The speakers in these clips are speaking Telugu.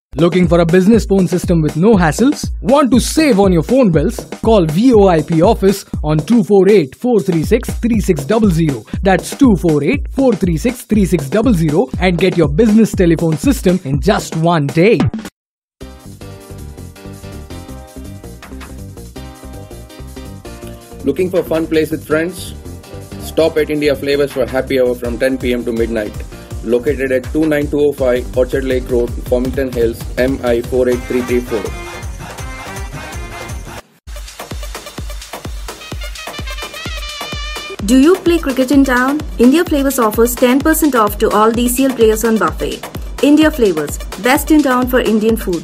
Looking for a business phone system with no hassles? Want to save on your phone bills? Call VOIP office on 248 436 3600. That's 248 436 3600 and get your business telephone system in just one day. Looking for fun place with friends? Stop at India Flavors for happy hour from 10 pm to midnight. Located at 29205 Orchard Lake Road, Farmington Hills, MI 48334. Do you play cricket in town? India Flavors offers 10% off to all DCL players on buffet. India Flavors, best in town for Indian food.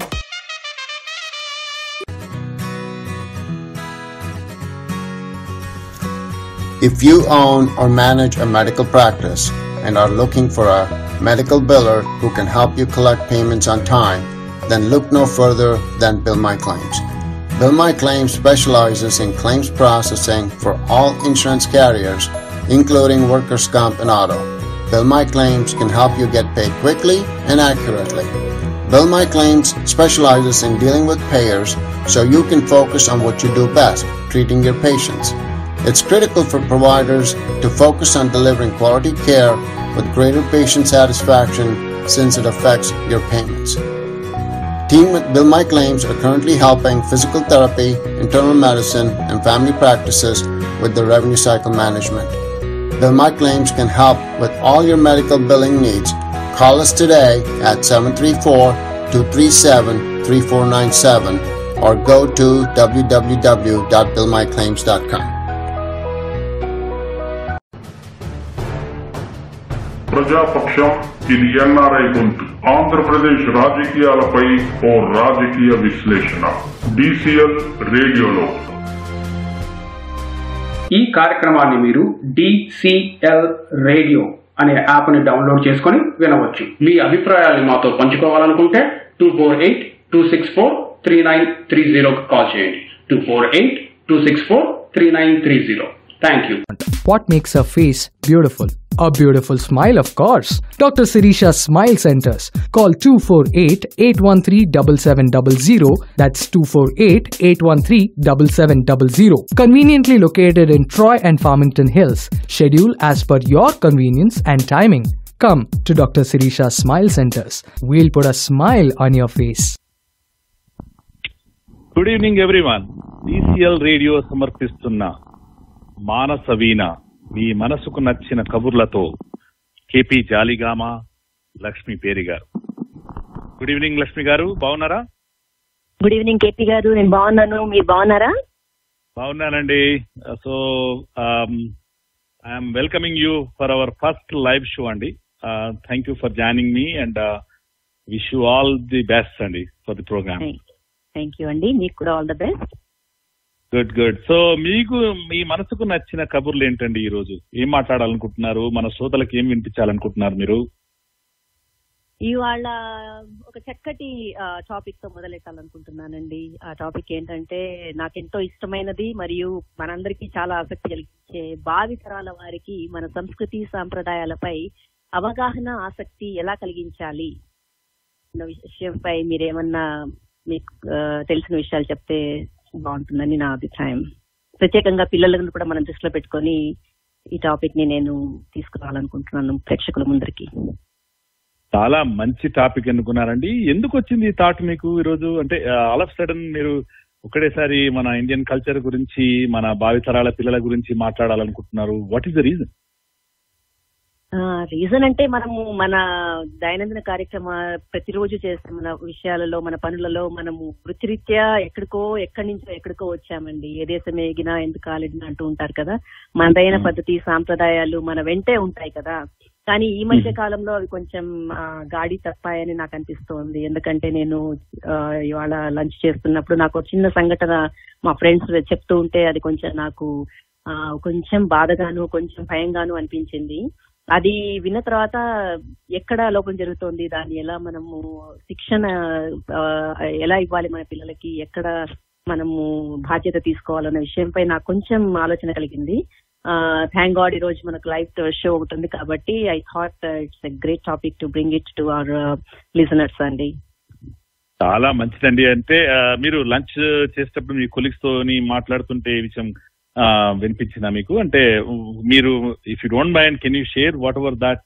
If you own or manage a medical practice and are looking for a medical biller who can help you collect payments on time, then look no further than Bill My Claims. Bill My Claims specializes in claims processing for all insurance carriers, including workers' comp and auto. Bill My Claims can help you get paid quickly and accurately. Bill My Claims specializes in dealing with payers so you can focus on what you do best, treating your patients. It's critical for providers to focus on delivering quality care with greater patient satisfaction since it affects your payments. Team with Bill My Claims are currently helping physical therapy, internal medicine, and family practices with their revenue cycle management. Bill My Claims can help with all your medical billing needs. Call us today at 734 237 3497 or go to www.billmyclaims.com. ప్రజాపక్షం ఇది ఎన్ఆర్ఐ గొంతు ఆంధ్రప్రదేశ్ రాజకీయాలపై ఓ రాజకీయ విశ్లేషణ డిసిఎల్ రేడియోలో ఈ కార్యక్రమాన్ని మీరు డిసిఎల్ రేడియో అనే యాప్ ని డౌన్లోడ్ చేసుకుని వినవచ్చు మీ అభిప్రాయాన్ని మాతో పంచుకోవాలనుకుంటే two four eight two six four three nine three జీరోకి కాల్ చేయండి two four eight two six four three nine three zero thank you What makes a face beautiful? A beautiful smile, of course. Dr. Sirisha Smile Centers. Call 248 813 7700. That's 248 813 7700. Conveniently located in Troy and Farmington Hills. Schedule as per your convenience and timing. Come to Dr. Sirisha Smile Centers. We'll put a smile on your face. Good evening everyone DCL radio సమర్పిస్తున్న మానస వీణ మీ మనసుకు నచ్చిన కబుర్లతో కేపీ జాలిగామ లక్ష్మి పేరి గారు గుడ్ ఈవినింగ్ లక్ష్మి గారు బాగున్నారా గుడ్ ఈవినింగ్ కేపీ గారు నేను బాగున్నాను మీరు బాగున్నారా బాగున్నానండి so I'm welcoming you for our first live show అండి థ్యాంక్ యూ ఫర్ జాయినింగ్ మీ and wish you all the best అండి for the program thank you అండి మీకు కూడా all the best good good so మీకు మీ మనసుకు నచ్చిన కబుర్లు ఏంటండి ఈ రోజు ఏం మాట్లాడాలనుకుంటున్నారు మన శ్రోతలకు ఏం వినిపించాలనుకుంటున్నారు మీరు ఇవాళ ఒక చక్కటి టాపిక్ తో మొదలెట్టాలనుకుంటున్నానండి ఆ టాపిక్ ఏంటంటే నాకెంతో ఇష్టమైనది మరియు మనందరికీ చాలా ఆసక్తి కలిగించే భావి తరాల వారికి మన సంస్కృతి సాంప్రదాయాలపై అవగాహన ఆసక్తి ఎలా కలిగించాలి అన్న విషయంపై మీరేమన్నా మీకు ఆ, తెలిసిన విషయాలు చెప్తే బాగుంటుందని నా అభిప్రాయం ప్రత్యేకంగా పిల్లలను కూడా మనం దృష్టిలో పెట్టుకొని ఈ టాపిక్ ని నేను తీసుకురావాలనుకుంటున్నాను ప్రేక్షకుల ముందరికి చాలా మంచి టాపిక్ ఎన్నుకున్నారండి ఎందుకు వచ్చింది ఈ థాట్ మీకు ఈ రోజు అంటే ఆల్ ఆఫ్ సడన్ మీరు ఒకటేసారి మన ఇండియన్ కల్చర్ గురించి మన భావితరాల పిల్లల గురించి మాట్లాడాలనుకుంటున్నారు what is the reason reason అంటే మనము మన దైనందిన కార్యక్రమ ప్రతిరోజు చేసే మన విషయాలలో మన పనులలో మనము వృత్తిరీత్యా ఎక్కడికో ఎక్కడి నుంచో ఎక్కడికో వచ్చామండి ఏ దేశం ఎగినా ఎందుకు కాలేడినా అంటూ ఉంటారు కదా మనదైన పద్ధతి సాంప్రదాయాలు మన వెంటే ఉంటాయి కదా కానీ ఈ మధ్య కాలంలో అవి కొంచెం ఆ, గాడి తప్పాయని నాకు అనిపిస్తోంది ఎందుకంటే నేను ఆ, ఇవాళ లంచ్ చేస్తున్నప్పుడు నాకు ఒక చిన్న సంఘటన మా ఫ్రెండ్స్ చెప్తూ ఉంటే అది కొంచెం నాకు ఆ, కొంచెం బాధగాను కొంచెం భయంగాను అనిపించింది అది విన్న తర్వాత ఎక్కడ లోపం జరుగుతోంది దాన్ని ఎలా మనము శిక్షణ ఆ, ఎలా ఇవ్వాలి మన పిల్లలకి ఎక్కడ మనము బాధ్యత తీసుకోవాలన్న విషయంపై నాకు కొంచెం ఆలోచన కలిగింది థ్యాంక్ గాడ్ ఈ రోజు మనకు లైవ్ షో ఒకటి ఉంది కాబట్టి I thought it's a great topic to bring it to our listeners అండి చాలా మంచిదండి అంటే ఆ, మీరు లంచ్ చేసేటప్పుడు మీ కొలీగ్స్ తోని మాట్లాడుతుంటే ఈ విషయం ఆ, వినిపించిందా మీకు అంటే ఉ- మీరు if you don't mind can you share whatever that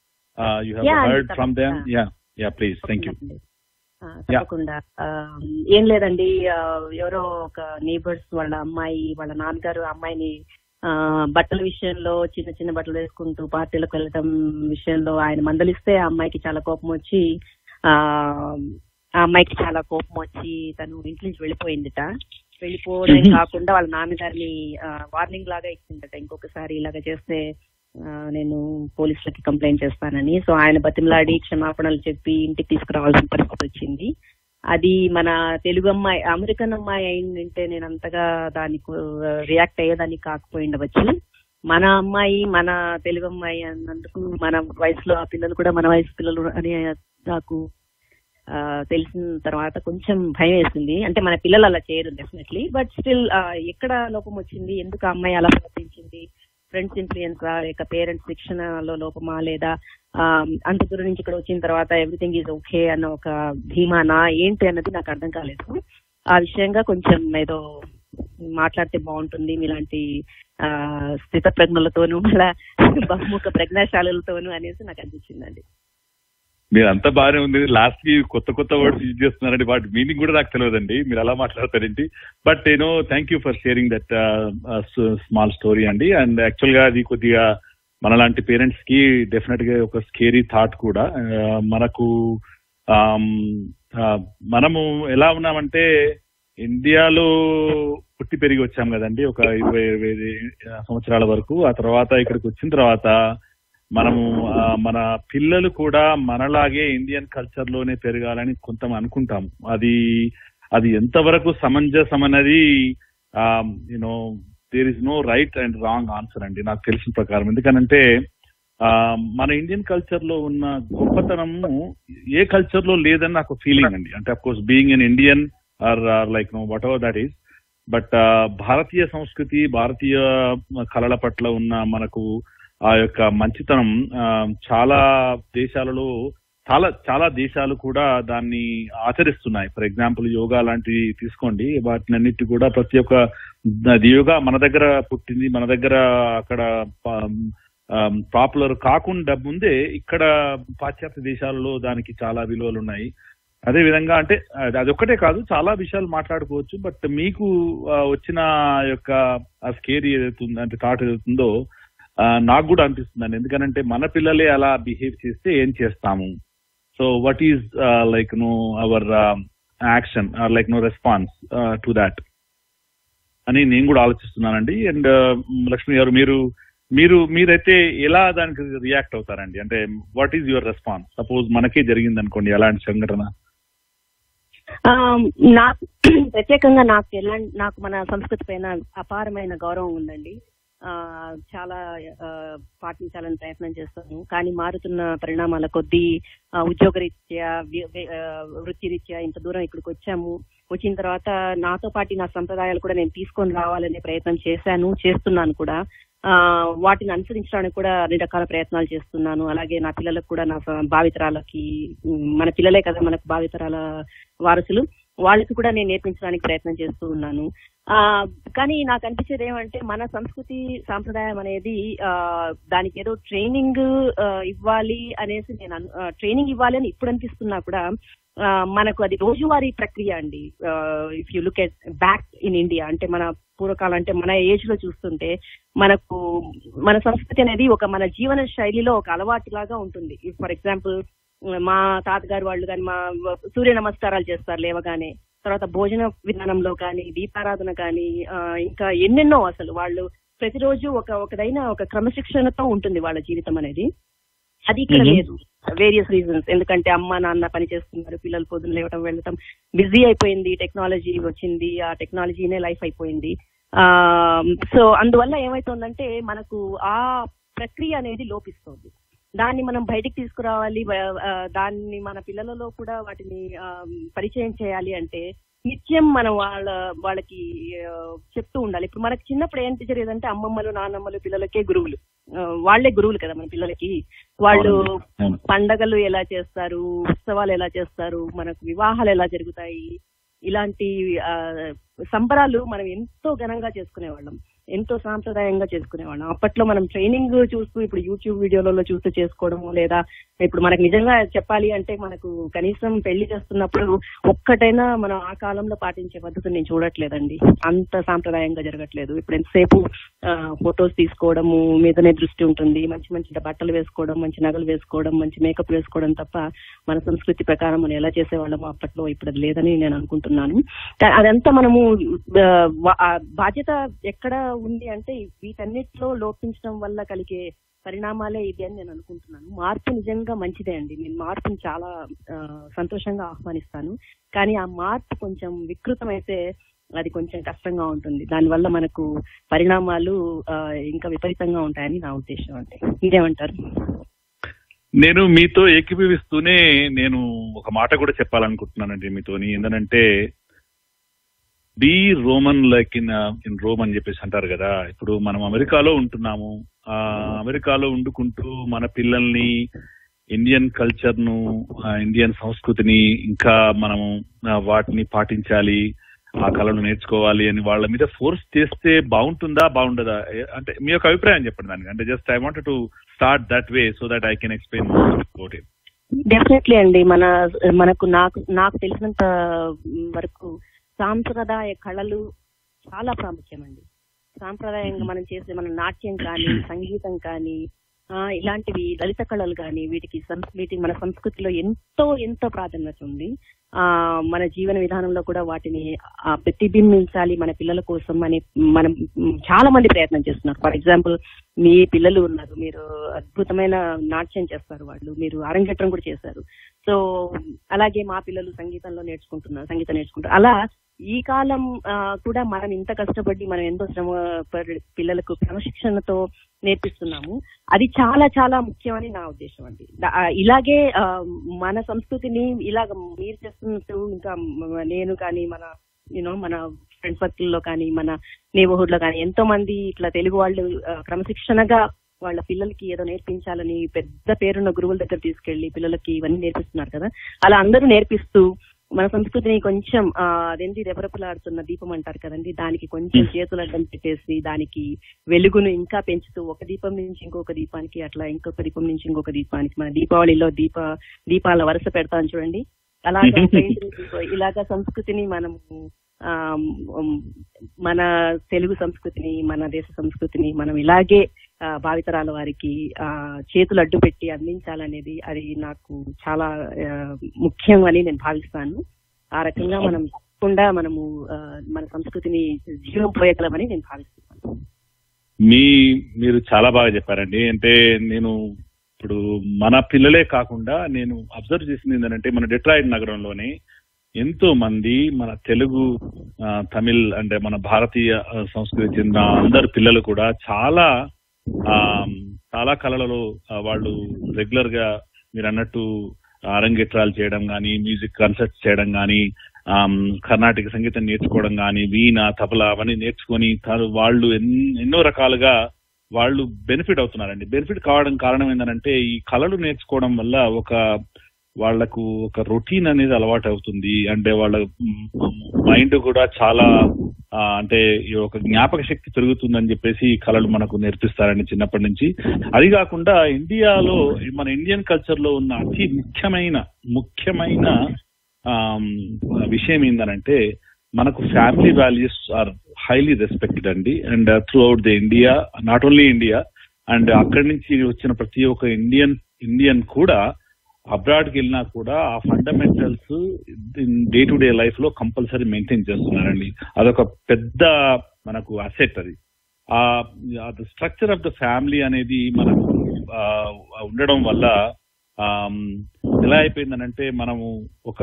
you Yeah, have heard from them తప్పకుండా. Yeah yeah please thank you ఆ, తప్పకుండా ఆ, ఏం లేదండి ఆ, ఎవరో ఒక నేబర్స్ వాళ్ళ అమ్మాయి వాళ్ళ నాన్నగారు ఆ అమ్మాయిని ఆ, బట్టల విషయంలో చిన్న చిన్న బట్టలు వేసుకుంటూ పార్టీలకు వెళ్ళటం విషయంలో ఆయన మందలిస్తే ఆ అమ్మాయికి చాలా కోపం వచ్చి ఆ ఆ అమ్మాయికి చాలా కోపం వచ్చి తను ఇంటి నుంచి వెళ్ళిపోయిందిట వెళ్ళిపోవడమే కాకుండా వాళ్ళ నాన్నగారిని వార్నింగ్ లాగా ఇచ్చిందట ఇంకొకసారి ఇలాగ చేస్తే ఆ, నేను పోలీసులకి కంప్లైంట్ చేస్తానని సో ఆయన బతిమలాడి క్షమాపణలు చెప్పి ఇంటికి తీసుకురావాల్సిన పరిస్థితి వచ్చింది అది మన తెలుగు అమ్మాయి అమెరికన్ అమ్మాయి అయిందంటే నేను అంతగా దానికి రియాక్ట్ అయ్యేదాన్ని కాకపోయి ఉండవచ్చు మన అమ్మాయి మన తెలుగు అమ్మాయి అన్నందుకు మన వయసులో ఆ పిల్లలు కూడా మన వయసు పిల్లలు అని నాకు ఆ, తెలిసిన తర్వాత కొంచెం భయం వేసింది అంటే మన పిల్లలు అలా చేయరు డెఫినెట్లీ బట్ స్టిల్ ఎక్కడ లోపం వచ్చింది ఎందుకు ఆ అమ్మాయి అలా ప్రవర్తించింది ఫ్రెండ్స్ ఇన్ఫ్లుయెన్స్ లేక పేరెంట్స్ శిక్షణలో లోపమా లేదా ఆ, అంత దూరం నుంచి ఇక్కడ వచ్చిన తర్వాత ఎవ్రీథింగ్ ఈజ్ ఓకే అన్న ఒక ధీమానా ఏంటి అన్నది నాకు అర్థం కాలేదు ఆ విషయంగా కొంచెం ఏదో మాట్లాడితే బాగుంటుంది మీలాంటి ఆ, స్థిత ప్రజ్ఞలతోనూ మళ్ళా బహుముఖ ప్రజ్ఞాశాలతోనూ అనేసి నాకు అనిపించిందండి మీరు అంతా బాగానే ఉంది లాస్ట్ కి కొత్త కొత్త వర్డ్స్ యూజ్ చేస్తున్నారండి వాటి మీనింగ్ కూడా నాకు తెలియదండి మీరు అలా మాట్లాడతారేంటి but you know thank you for sharing that small story అండి అండ్ యాక్చువల్ గా అది కొద్దిగా మనలాంటి పేరెంట్స్ కి డెఫినెట్ గా ఒక స్కేరీ థాట్ కూడా Uh, మనకు um, uh, మనము ఎలా ఉన్నామంటే ఇండియాలో పుట్టి పెరిగి వచ్చాం కదండి ఒక ఇరవై ఇరవై ఐదు సంవత్సరాల వరకు ఆ తర్వాత ఇక్కడికి వచ్చిన తర్వాత మనము ఆ, మన పిల్లలు కూడా మనలాగే ఇండియన్ కల్చర్ లోనే పెరగాలని కొంత అనుకుంటాం అది అది ఎంతవరకు సమంజసం అన్నది you know there is no right and wrong answer అండి నాకు తెలిసిన ప్రకారం ఎందుకనంటే ఆ, మన ఇండియన్ కల్చర్ లో ఉన్న గొప్పతనము ఏ కల్చర్ లో లేదని నాకు ఫీలింగ్ అండి అంటే of course being an Indian or like no whatever that is but భారతీయ సంస్కృతి భారతీయ కళల పట్ల ఉన్న మనకు ఆ యొక్క మంచితనం ఆ, చాలా దేశాలలో చాలా చాలా దేశాలు కూడా దాన్ని ఆచరిస్తున్నాయి ఫర్ ఎగ్జాంపుల్ యోగా లాంటివి తీసుకోండి వాటిని అన్నిటి కూడా ప్రతి ఒక్క అది యోగా మన దగ్గర పుట్టింది మన దగ్గర అక్కడ పాపులర్ కాకుండా ముందే ఇక్కడ పాశ్చాత్య దేశాలలో దానికి చాలా విలువలు ఉన్నాయి అదే విధంగా అంటే అది- అదొక్కటే కాదు చాలా విషయాలు మాట్లాడుకోవచ్చు బట్ మీకు ఆ, వచ్చిన యొక్క ఆ స్కేరీ ఏదైతే ఉందో అంటే థాట్ ఏదైతుందో ఆ, నాకు కూడా అనిపిస్తుందండి ఎందుకనంటే మన పిల్లలే అలా బిహేవ్ చేస్తే ఏం చేస్తాము so what is like no our action like no response to that అని నేను కూడా ఆలోచిస్తున్నానండి అండ్ లక్ష్మి గారు మీరు మీరు మీరైతే ఎలా దానికి రియాక్ట్ అవుతారండి అంటే what is your response suppose మనకే జరిగింది అనుకోండి అలాంటి సంఘటన ఆ, నాకు ప్రత్యేకంగా నాకు ఎలాంటి నాకు మన సంస్కృతి పైన అపారమైన గౌరవం ఉందండి ఆ, చాలా ఆ, పాటించాలని ప్రయత్నం చేస్తాను కానీ మారుతున్న పరిణామాల కొద్దీ ఆ, ఉద్యోగరీత్యా వి- వి- ఆ, వృత్తిరీత్యా ఇంత దూరం ఇక్కడికి వచ్చాము వచ్చిన తర్వాత నాతో పాటు నా సంప్రదాయాలు కూడా నేను తీసుకొని రావాలనే ప్రయత్నం చేశాను చేస్తున్నాను కూడా ఆ, వాటిని అనుసరించడానికి కూడా అన్ని రకాల ప్రయత్నాలు చేస్తున్నాను అలాగే నా పిల్లలకు కూడా నా స- భావితరాలకి ఉమ్, మన పిల్లలే కదా మనకు భావితరాల వారసులు వాళ్ళకి కూడా నేను నేర్పించడానికి ప్రయత్నం చేస్తూ ఉన్నాను ఆ కానీ నాకు అనిపించేది ఏమంటే మన సంస్కృతి సాంప్రదాయం అనేది ఆ దానికి ఏదో ట్రైనింగ్ ఇవ్వాలి అనేసి నేను అను- ఆ, ట్రైనింగ్ ఇవ్వాలి అని ఇప్పుడు అనిపిస్తున్నా కూడా ఆ, మనకు అది రోజువారీ ప్రక్రియ అండి if you look at back in India అంటే మన పూర్వకాలం అంటే మన ఏజ్ లో చూస్తుంటే మనకు మన సంస్కృతి అనేది ఒక మన జీవన శైలిలో ఒక అలవాటు లాగా ఉంటుంది ఫర్ ఎగ్జాంపుల్ మా తాతగారు వాళ్ళు కానీ మా సూర్య నమస్కారాలు చేస్తారు లేవగానే తర్వాత భోజన విధానంలో కానీ దీపారాధన కానీ ఆ, ఇంకా ఎన్నెన్నో అసలు వాళ్ళు ప్రతిరోజు ఒక ఒకదైన ఒక క్రమశిక్షణతో ఉంటుంది వాళ్ళ జీవితం అనేది అది ఇక్కడ Mhm. లేదు వేరియస్ రీజన్స్ ఎందుకంటే అమ్మ నాన్న పని చేస్తున్నారు పిల్లలు పొద్దున లేవటం వెళ్ళటం బిజీ అయిపోయింది టెక్నాలజీ వచ్చింది ఆ టెక్నాలజీనే లైఫ్ అయిపోయింది ఆ సో అందువల్ల ఏమైతుందంటే మనకు ఆ ప్రక్రియ అనేది లోపిస్తుంది దాన్ని మనం బయటికి తీసుకురావాలి వ- ఆ, దాన్ని మన పిల్లలలో కూడా వాటిని ఆ, పరిచయం చేయాలి అంటే నిత్యం మనం వాళ్ళ వాళ్ళకి ఆ, చెప్తూ ఉండాలి ఇప్పుడు మనకి చిన్నప్పుడు ఏం జరిగేదంటే అమ్మమ్మలు నాన్నమ్మలు పిల్లలకే గురువులు ఆ, వాళ్ళే గురువులు కదా మన పిల్లలకి వాళ్ళు అవును. పండగలు ఎలా చేస్తారు ఉత్సవాలు ఎలా చేస్తారు మనకు వివాహాలు ఎలా జరుగుతాయి ఇలాంటి ఆ, సంబరాలు మనం ఎంతో ఘనంగా చేసుకునేవాళ్ళం ఎంతో సాంప్రదాయంగా చేసుకునేవాళ్ళం అప్పట్లో మనం ట్రైనింగ్ చూస్తూ ఇప్పుడు యూట్యూబ్ వీడియోలలో చూస్తూ చేసుకోవడము లేదా ఇప్పుడు మనకు నిజంగా చెప్పాలి అంటే మనకు కనీసం పెళ్లి చేస్తున్నప్పుడు ఒక్కటైనా మనం ఆ కాలంలో పాటించే పద్ధతిని నేను చూడట్లేదండి అంత సాంప్రదాయంగా జరగట్లేదు ఇప్పుడు ఎంతసేపు ఫొటోస్ తీసుకోవడము మీదనే దృష్టి ఉంటుంది మంచి మంచి బట్టలు వేసుకోవడం మంచి నగలు వేసుకోవడం మంచి మేకప్ వేసుకోవడం తప్ప మన సంస్కృతి ప్రకారం మనం ఎలా చేసేవాళ్ళమో అప్పట్లో ఇప్పుడు అది లేదని నేను అనుకుంటున్నాను కా- అదంతా మనము ఆ, వా- ఆ బాధ్యత ఎక్కడ ఉంది అంటే వీటన్నిటిలో లోపించడం వల్ల కలిగే పరిణామాలే ఇది అని నేను అనుకుంటున్నాను మార్పు నిజంగా మంచిదే అండి నేను మార్పుని చాలా ఆ, సంతోషంగా ఆహ్వానిస్తాను కానీ ఆ మార్పు కొంచెం వికృతమైతే అది కొంచెం కష్టంగా ఉంటుంది దానివల్ల మనకు పరిణామాలు ఆ, ఇంకా విపరీతంగా ఉంటాయని నా ఉద్దేశం అండి మీరేమంటారు నేను మీతో ఏకీభవిస్తూనే నేను ఒక మాట కూడా చెప్పాలనుకుంటున్నానండి మీతోని ఏంటంటే be Roman like in in Rome అని చెప్పేసి అంటారు కదా ఇప్పుడు మనం అమెరికాలో ఉంటున్నాము ఆ అమెరికాలో వండుకుంటూ మన పిల్లల్ని ఇండియన్ కల్చర్ ను ఆ, ఇండియన్ సంస్కృతిని ఇంకా మనము ఆ, వాటిని పాటించాలి ఆ కళను నేర్చుకోవాలి అని వాళ్ళ మీద ఫోర్స్ చేస్తే బాగుంటుందా బాగుండదా ఏ- అంటే మీ యొక్క అభిప్రాయం చెప్పండి దానికి అంటే just I want to start that way so that I can explain about it definitely అండి మన మనకు నాకు నాకు తెలిసినంత వరకు సాంప్రదాయ కళలు చాలా ప్రాముఖ్యం అండి సాంప్రదాయంగా మనం చేసే మన నాట్యం కానీ సంగీతం కానీ ఆ, ఇలాంటివి లలిత కళలు కానీ వీటికి సంస్ వీటి మన సంస్కృతిలో ఎంతో ఎంతో ప్రాధాన్యత ఉంది ఆ మన జీవన విధానంలో కూడా వాటిని ఆ, ప్రతిబింబించాలి మన పిల్లల కోసం అని మనం మ్, చాలా మంది ప్రయత్నం చేస్తున్నారు ఫర్ ఎగ్జాంపుల్ మీ పిల్లలు ఉన్నారు మీరు అద్భుతమైన నాట్యం చేస్తారు వాళ్ళు మీరు అరంగేట్రం కూడా చేశారు సో అలాగే మా పిల్లలు సంగీతంలో నేర్చుకుంటున్నారు సంగీతం నేర్చుకుంటారు అలా ఈ కాలం ఆ, కూడా మనం ఇంత కష్టపడి మనం ఎంతో శ్రమ పడి పిల్లలకు క్రమశిక్షణతో నేర్పిస్తున్నాము అది చాలా చాలా ముఖ్యమని నా ఉద్దేశం అండి దా- ఆ, ఇలాగే ఆ, మన సంస్కృతిని ఇలాగ మీరు చేస్తున్నట్టు ఇంకా మ- నేను కానీ మన యూనో మన ఫ్రెండ్ సర్కిల్ లో కానీ మన నేబర్హుడ్ లో కానీ ఎంతో మంది ఇట్లా తెలుగు వాళ్ళు ఆ, క్రమశిక్షణగా వాళ్ళ పిల్లలకి ఏదో నేర్పించాలని పెద్ద పేరున్న గురువుల దగ్గర తీసుకెళ్లి పిల్లలకి ఇవన్నీ నేర్పిస్తున్నారు కదా అలా అందరూ నేర్పిస్తూ మన సంస్కృతిని కొంచెం ఆ, అదేంటి రెపరెపలాడుతున్న దీపం అంటారు కదండి దానికి కొంచెం చేతులు అడ్డం పెట్టేసి దానికి వెలుగును ఇంకా పెంచుతూ ఒక దీపం నుంచి ఇంకొక దీపానికి అట్లా ఇంకొక దీపం నుంచి ఇంకొక దీపానికి మన దీపావళిలో దీప దీపాల వరుస పెడతాం చూడండి అలాగా ఒక ఇంటి నుంచి ఇంకో- ఇలాగా సంస్కృతిని మనము ఆ, ఉమ్, మన తెలుగు సంస్కృతిని మన దేశ సంస్కృతిని మనం ఇలాగే ఆ, భావితరాల వారికి ఆ, చేతులు అడ్డు పెట్టి అందించాలనేది అది నాకు చాలా ఆ, ముఖ్యం అని నేను భావిస్తాను ఆ రకంగా మనం తప్పకుండా మనము ఆ, మన సంస్కృతిని జీవం పోయగలమని నేను భావిస్తున్నాను మీ మీరు చాలా బాగా చెప్పారండి అంటే నేను ఇప్పుడు మన పిల్లలే కాకుండా నేను అబ్జర్వ్ చేసింది ఏంటంటే మన డెట్రాయిడ్ నగరంలోనే ఎంతో మంది మన తెలుగు ఆ, తమిళ్ అంటే మన భారతీయ ఆ, సంస్కృతి చెందిన అందరు పిల్లలు కూడా చాలా ఆ చాలా కళలలో ఆ, వాళ్ళు రెగ్యులర్ గా మీరు అన్నట్టు అరంగేట్రాలు చేయడం కానీ మ్యూజిక్ కన్సర్ట్స్ చేయడం కానీ కర్ణాటక సంగీతం నేర్చుకోవడం కానీ వీణ తబలా అవన్నీ నేర్చుకొని తాను వాళ్ళు ఎన్- ఎన్నో రకాలుగా వాళ్ళు బెనిఫిట్ అవుతున్నారండి బెనిఫిట్ కావడం కారణం ఏంటంటే ఈ కళలు నేర్చుకోవడం వల్ల ఒక వాళ్లకు ఒక రొటీన్ అనేది అలవాటు అవుతుంది అంటే వాళ్ళ మైండ్ కూడా చాలా ఆ, అంటే ఈ ఒక జ్ఞాపక శక్తి పెరుగుతుందని చెప్పేసి ఈ కళలు మనకు నేర్పిస్తారండి చిన్నప్పటి నుంచి అది కాకుండా ఇండియాలో మన ఇండియన్ కల్చర్ లో ఉన్న అతి ముఖ్యమైన ముఖ్యమైన ఆమ్, విషయం ఏంటంటే మనకు family values are highly respected అండి and throughout the India not only India and అక్కడి నుంచి వచ్చిన ప్రతి ఒక్క ఇండియన్ ఇండియన్ కూడా అబ్రాడ్ కి వెళ్ళినా కూడా ఆ fundamentals day to day life లో కంపల్సరీ మెయింటైన్ చేస్తున్నారండి అదొక పెద్ద మనకు అసెట్ అది ఆ స్ట్రక్చర్ ఆఫ్ ద ఫ్యామిలీ అనేది మనకు ఆ, ఉండడం వల్ల ఆమ్, ఎలా అయిపోయిందనంటే మనము ఒక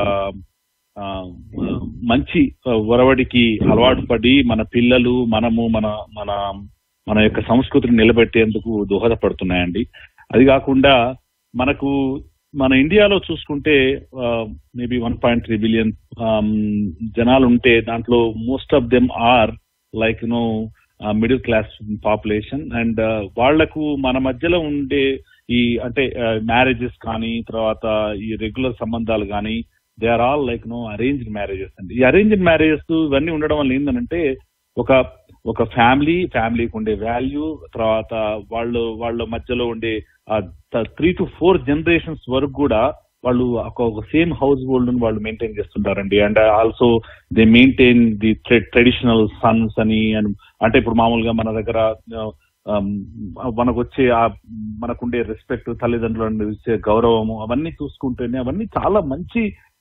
ఆ, మంచి ఒరవడికి అలవాటు పడి మన పిల్లలు మనము మన మన మన యొక్క సంస్కృతిని నిలబెట్టేందుకు దోహదపడుతున్నాయండి అది కాకుండా మనకు మన ఇండియాలో చూసుకుంటే maybe one point three billion జనాలు ఉంటే దాంట్లో most of them are like no middle class population and వాళ్లకు మన మధ్యలో ఉండే ఈ అంటే మ్యారేజెస్ కానీ తర్వాత ఈ రెగ్యులర్ సంబంధాలు కానీ they are all like no arranged marriages అండి ఈ అరేంజ్డ్ మ్యారేజెస్ ఇవన్నీ ఉండడం వల్ల ఏంటంటే ఒక ఒక ఫ్యామిలీ ఫ్యామిలీకి ఉండే వాల్యూ తర్వాత వాళ్ళు వాళ్ళ మధ్యలో ఉండే త్రీ టు ఫోర్ జనరేషన్స్ వరకు కూడా వాళ్ళు ఒక సేమ్ హౌస్ హోల్డ్ వాళ్ళు మెయింటైన్ చేస్తుంటారండి and also they maintain the traditions అని అంటే ఇప్పుడు మామూలుగా మన దగ్గర మనకు వచ్చే ఆ మనకుండే రెస్పెక్ట్ తల్లిదండ్రులను ఇచ్చే గౌరవము అవన్నీ చూసుకుంటేనే అవన్నీ చాలా మంచి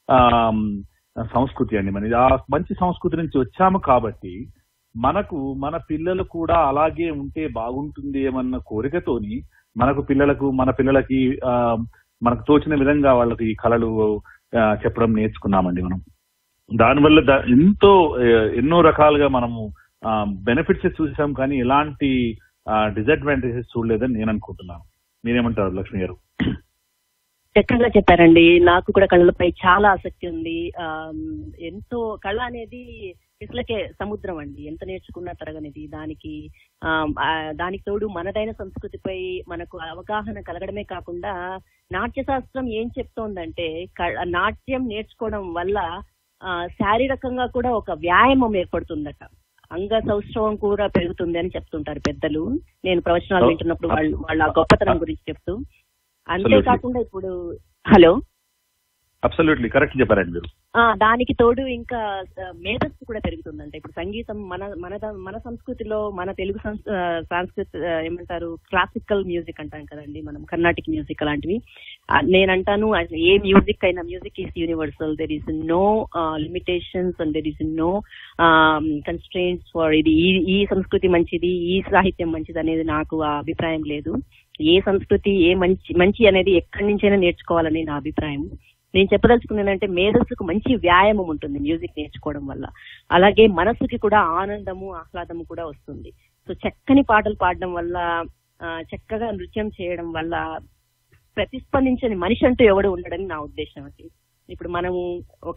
సంస్కృతి అండి మన ఆ మంచి సంస్కృతి నుంచి వచ్చాము కాబట్టి మనకు మన పిల్లలు కూడా అలాగే ఉంటే బాగుంటుంది ఏమన్న కోరికతోని మనకు పిల్లలకు మన పిల్లలకి మనకు తోచిన విధంగా వాళ్ళకి కళలు చెప్పడం నేర్చుకున్నామండి మనం దానివల్ల ఎంతో ఎన్నో రకాలుగా మనము బెనిఫిట్స్ చూసాం కానీ ఎలాంటి డిసడ్వాంటేజెస్ చూడలేదని నేను అనుకుంటున్నాను మీరేమంటారు లక్ష్మి గారు చక్కగా చెప్పారండి నాకు కూడా కళలపై చాలా ఆసక్తి ఉంది ఎంతో కళ అనేది ఇట్లకే సముద్రం అండి ఎంత నేర్చుకున్నా తరగనిది దానికి దానికి తోడు మనదైన సంస్కృతిపై మనకు అవగాహన కలగడమే కాకుండా నాట్య శాస్త్రం ఏం చెప్తోందంటే నాట్యం నేర్చుకోవడం వల్ల శారీరకంగా కూడా ఒక వ్యాయామం ఏర్పడుతుందట అంగ సౌష్ఠవం కూడా పెరుగుతుంది అని చెప్తుంటారు పెద్దలు నేను ప్రవచనాలు వింటున్నప్పుడు వాళ్ళు వాళ్ళ గొప్పతనం గురించి చెప్తూ అంతేకాకుండా ఇప్పుడు హలో అబ్సల్యూట్లీ కరెక్ట్ చెప్పారండి మీరు దానికి తోడు ఇంకా మేధస్సు కూడా పెరుగుతుందంట ఇప్పుడు సంగీతం మన మన మన సంస్కృతిలో మన తెలుగు సంస్కృతి ఏమంటారు క్లాసికల్ మ్యూజిక్ అంటాం కదండి మనం కర్ణాటిక్ మ్యూజిక్ అలాంటివి నేనంటాను ఏ మ్యూజిక్ అయినా music is universal there is no limitations and there is no constraints for ఇది ఈ ఈ సంస్కృతి మంచిది ఈ సాహిత్యం మంచిది అనేది నాకు ఆ అభిప్రాయం లేదు ఏ సంస్కృతి ఏ మంచి మంచి అనేది ఎక్కడి నుంచైనా నేర్చుకోవాలని నా అభిప్రాయం నేను చెప్పదలుచుకున్నానంటే మేధస్సుకు మంచి వ్యాయామం ఉంటుంది మ్యూజిక్ నేర్చుకోవడం వల్ల అలాగే మనసుకి కూడా ఆనందము ఆహ్లాదము కూడా వస్తుంది సో చక్కని పాటలు పాడడం వల్ల చక్కగా నృత్యం చేయడం వల్ల ప్రతిస్పందించని మనిషి అంటూ ఎవడు ఉండడని నా ఉద్దేశం అండి ఇప్పుడు మనము ఒక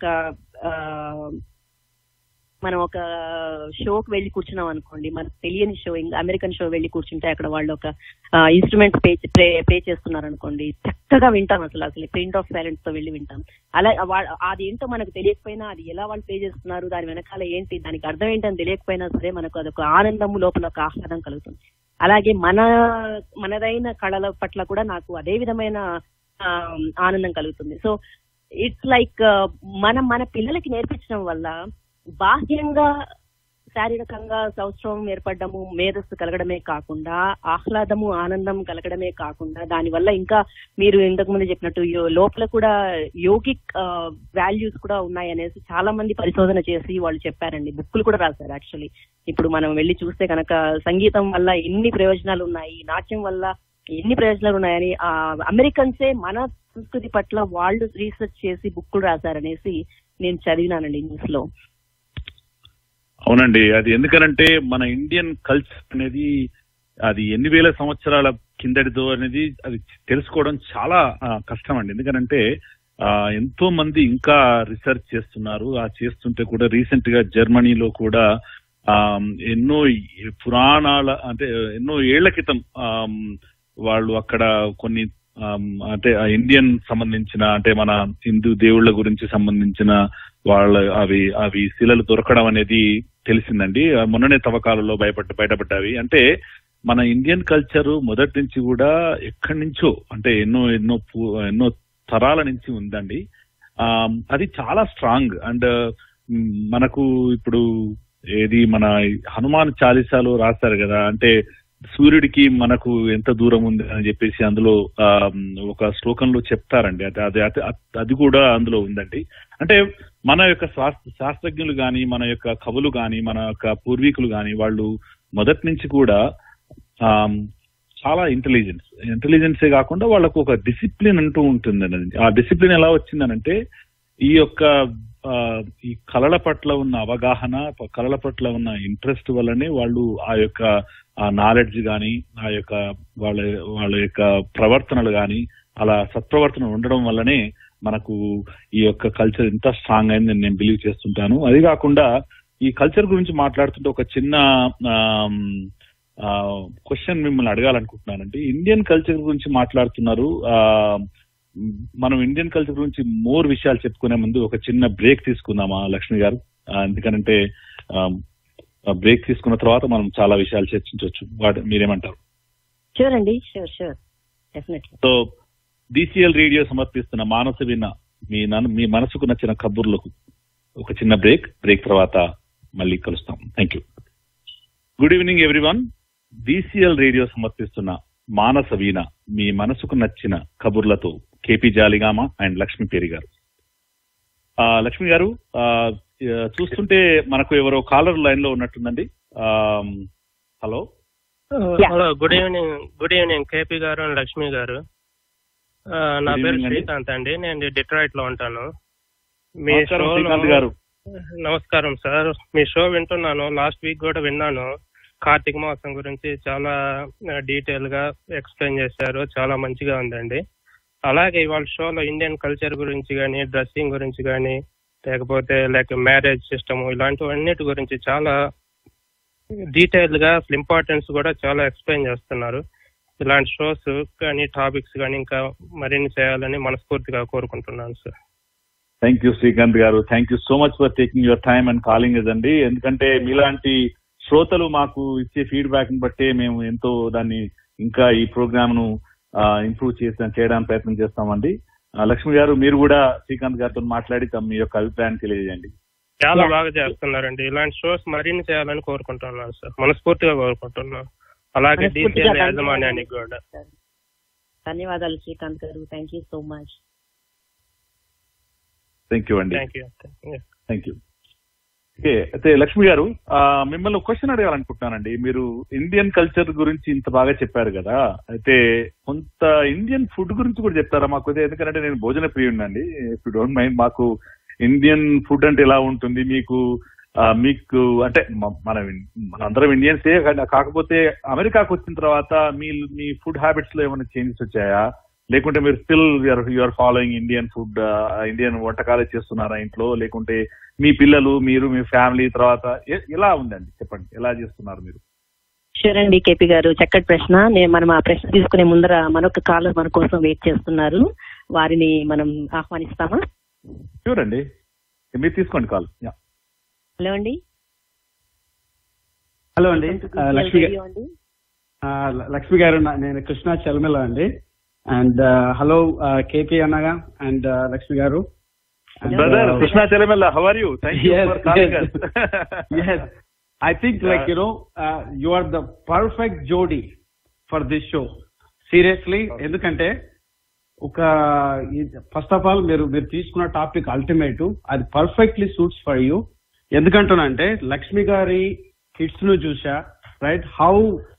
మనం ఒక షోకి వెళ్ళి కూర్చున్నాం అనుకోండి మనకు తెలియని షో ఇంకా అమెరికన్ షో వెళ్ళి కూర్చుంటే అక్కడ వాళ్ళు ఒక ఇన్స్ట్రుమెంట్స్ పే ప్లే ప్లే చేస్తున్నారు అనుకోండి చక్కగా వింటాం అసలు అసలు ప్రింట్ ఆఫ్ సైలెంట్ తో వెళ్ళి వింటాం అలా అది ఏంటో మనకు తెలియకపోయినా అది ఎలా వాళ్ళు ప్లే చేస్తున్నారు దాని వెనకాల ఏంటి దానికి అర్థం ఏంటని తెలియకపోయినా సరే మనకు అదొక ఆనందం లోపల ఒక ఆహ్లాదం కలుగుతుంది అలాగే మన మనదైన కళల పట్ల కూడా నాకు అదే విధమైన ఆనందం కలుగుతుంది సో ఇట్స్ లైక్ మనం మన పిల్లలకి నేర్పించడం వల్ల బాహ్యంగా శారీరకంగా సౌష్ఠవం ఏర్పడము మేధస్సు కలగడమే కాకుండా ఆహ్లాదము ఆనందం కలగడమే కాకుండా దానివల్ల ఇంకా మీరు ఇంతకు ముందు చెప్పినట్టు లోపల కూడా యోగిక్ వాల్యూస్ కూడా ఉన్నాయనేసి చాలా మంది పరిశోధన చేసి వాళ్ళు చెప్పారండి బుక్కులు కూడా రాశారు యాక్చువల్లీ ఇప్పుడు మనం వెళ్ళి చూస్తే కనుక సంగీతం వల్ల ఎన్ని ప్రయోజనాలు ఉన్నాయి నాట్యం వల్ల ఎన్ని ప్రయోజనాలు ఉన్నాయని ఆ అమెరికన్సే మన సంస్కృతి పట్ల వాళ్ళు రీసెర్చ్ చేసి బుక్కులు రాశారనేసి నేను చదివినానండి న్యూస్ లో అవునండి అది ఎందుకనంటే మన ఇండియన్ కల్చర్ అనేది అది ఎన్ని వేల సంవత్సరాల కిందటిదో అనేది అది తెలుసుకోవడం చాలా కష్టం అండి ఎందుకనంటే ఎంతో మంది ఇంకా రీసెర్చ్ చేస్తున్నారు ఆ చేస్తుంటే కూడా రీసెంట్ గా జర్మనీలో కూడా ఎన్నో పురాణాల అంటే ఎన్నో ఏళ్ల క్రితం వాళ్ళు అక్కడ కొన్ని అంటే ఇండియన్ సంబంధించిన అంటే మన హిందూ దేవుళ్ళ గురించి సంబంధించిన వాళ్ళ అవి అవి శిలలు దొరకడం అనేది తెలిసిందండి మొన్ననే తవ్వకాలలో భయపడ్డ బయటపడ్డావి అంటే మన ఇండియన్ కల్చర్ మొదటి నుంచి కూడా ఎక్కడి నుంచో అంటే ఎన్నో ఎన్నో ఎన్నో తరాల నుంచి ఉందండి అది చాలా స్ట్రాంగ్ అండ్ మనకు ఇప్పుడు ఏది మన హనుమాన్ చాలీసాలో రాస్తారు కదా అంటే సూర్యుడికి మనకు ఎంత దూరం ఉంది అని చెప్పేసి అందులో ఒక శ్లోకంలో చెప్తారండి అది అది అది కూడా అందులో ఉందండి అంటే మన యొక్క శాస్త్రజ్ఞులు గాని మన యొక్క కవులు గాని మన యొక్క పూర్వీకులు గాని వాళ్ళు మొదటి నుంచి కూడా చాలా ఇంటెలిజెన్స్ ఇంటెలిజెన్సే కాకుండా వాళ్ళకు ఒక డిసిప్లిన్ అంటూ ఉంటుందండి ఆ డిసిప్లిన్ ఎలా వచ్చిందనంటే ఈ యొక్క ఈ కళల పట్ల ఉన్న అవగాహన కళల పట్ల ఉన్న ఇంట్రెస్ట్ వల్లనే వాళ్ళు ఆ యొక్క ఆ నాలెడ్జ్ గాని ఆ యొక్క వాళ్ళ వాళ్ళ యొక్క ప్రవర్తనలు గాని అలా సత్ప్రవర్తన ఉండడం వల్లనే మనకు ఈ యొక్క కల్చర్ ఎంత స్ట్రాంగ్ అయింది నేను బిలీవ్ చేస్తుంటాను అది కాకుండా ఈ కల్చర్ గురించి మాట్లాడుతుంటే ఒక చిన్న క్వశ్చన్ మిమ్మల్ని అడగాలనుకుంటున్నానండి ఇండియన్ కల్చర్ గురించి మాట్లాడుతున్నారు ఆ, మనం ఇండియన్ కల్చర్ గురించి మోర్ విషయాలు చెప్పుకునే ముందు ఒక చిన్న బ్రేక్ తీసుకుందామా లక్ష్మి గారు ఆ, ఎందుకంటే బ్రేక్ తీసుకున్న తర్వాత మనం చాలా విషయాలు చర్చించవచ్చు వాటి మీరేమంటారు షూర్ అండి sure sure definitely so DCL radio సమర్పిస్తున్న మానస విన్న మీ నన్ను మీ మనసుకు నచ్చిన కబుర్లకు ఒక చిన్న బ్రేక్ బ్రేక్ తర్వాత మళ్ళీ కలుస్తాం thank you good evening everyone DCL radio సమర్పిస్తున్న మానస వీణ మీ మనసుకు నచ్చిన కబుర్లతో కేపీ జాలిగామ అండ్ లక్ష్మీ పేరి గారు ఆ, లక్ష్మి గారు ఆ, ఆ, చూస్తుంటే మనకు ఎవరో కాలర్ లైన్ లో ఉన్నట్టుందండి ఆ, hello hello good evening good evening KP గారు అండ్ లక్ష్మి గారు ఆ, నా Good పేరు evening అండి. శ్రీకాంత్ అండి నేను డిట్రాయిట్ లో ఉంటాను మీ నమస్కారం, షోలో- శ్రీకాంత్ గారు. నమస్కారం సార్ మీ షో వింటున్నాను లాస్ట్ వీక్ కూడా విన్నాను కార్తీక మాసం గురించి చాలా డీటెయిల్ గా ఎక్స్ప్లెయిన్ చేశారు చాలా మంచిగా ఉందండి అలాగే ఇవాళ షోలో ఇండియన్ కల్చర్ గురించి కానీ డ్రెస్సింగ్ గురించి కానీ లేకపోతే లైక్ మ్యారేజ్ సిస్టమ్ ఇలాంటివన్నిటి గురించి చాలా డీటెయిల్ గా అసలు ఇంపార్టెన్స్ కూడా చాలా ఎక్స్ప్లెయిన్ చేస్తున్నారు ఇలాంటి షోస్ కానీ టాపిక్స్ కానీ ఇంకా మరిన్ని చేయాలని మనస్ఫూర్తిగా కోరుకుంటున్నాను సార్ థ్యాంక్ యూ శ్రీకాంత్ గారు thank you so much for taking your time and calling us అండి ఎందుకంటే మీలాంటి శ్రోతలు మాకు ఇచ్చే ఫీడ్బ్యాక్ ని బట్టే మేము ఎంతో దాన్ని ఇంకా ఈ ప్రోగ్రామ్ ను ఇంప్రూవ్ చేసి చేయడానికి ప్రయత్నం చేస్తామండి ఆ, లక్ష్మి గారు మీరు కూడా శ్రీకాంత్ గారితో మాట్లాడి తమ మీ యొక్క అభిప్రాయాన్ని తెలియజేయండి చాలా Yeah. బాగా చేస్తున్నారండి ఇలాంటి షోస్ మరిన్ని చేయాలని కోరుకుంటున్నాను సార్ మనస్ఫూర్తిగా కోరుకుంటున్నాను అలాగే మనస్ఫూర్తిగా డీసీఎల్ ధన్యవాదాలు. యాజమాన్యానికి కూడా ధన్యవాదాలు శ్రీకాంత్ గారు thank you so much thank you అండి thank you thank you okay అయితే లక్ష్మి గారు ఆ, మిమ్మల్ని ఒక క్వశ్చన్ అడగాలనుకుంటున్నానండి మీరు ఇండియన్ కల్చర్ గురించి ఇంత బాగా చెప్పారు కదా అయితే కొంత ఇండియన్ ఫుడ్ గురించి కూడా చెప్తారా మాకు అదే ఎందుకంటే నేను భోజన ప్రియుడినండి ఇఫ్ డోంట్ మైండ్ మాకు ఇండియన్ ఫుడ్ అంటే ఎలా ఉంటుంది మీకు ఆ, మీకు అంటే మ- మన మనందరం ఇండియన్సే కా- కాకపోతే అమెరికాకు వచ్చిన తర్వాత మీ మీ ఫుడ్ హ్యాబిట్స్ లో ఏమైనా చేంజెస్ వచ్చాయా లేకుంటే మీరు still you're following Indian food Indian వంటకాలే చేస్తున్నారా ఇంట్లో లేకుంటే మీ పిల్లలు మీరు మీ ఫ్యామిలీ తర్వాత ఎ- ఎలా ఉందండి చెప్పండి ఎలా చేస్తున్నారు మీరు షూర్ అండి కేపీ గారు చక్కటి ప్రశ్న నేను మనం ఆ ప్రశ్న తీసుకునే ముందర మరొక కాలర్ మన కోసం వెయిట్ చేస్తున్నారు వారిని మనం ఆహ్వానిస్తామా షూర్ అండి మీరు తీసుకోండి కాల్ యా హలో అండి హలో అండి ఆ, లక్ష్మి గా- రేడియో అండి ఆ, ల- లక్ష్మి గారు నా- నేను కృష్ణ చల్మిల అండి అండ్ హలో కేపీ అన్నగా అండ్ లక్ష్మి గారు brother Krishna Chelamella how are you thank you Yes, for calling yes. yes i think like you know uh, you are the perfect jodi for this show seriously ఎందుకంటే ఒక ఫస్ట్ ఆఫ్ ఆల్ మీరు మీరు తీసుకున్న టాపిక్ అల్టిమేట్ అది పర్ఫెక్ట్లీ సూట్స్ ఫర్ యూ ఎందుకంటున్నానంటే లక్ష్మి గారి కిడ్స్ ను చూసా రైట్ హౌ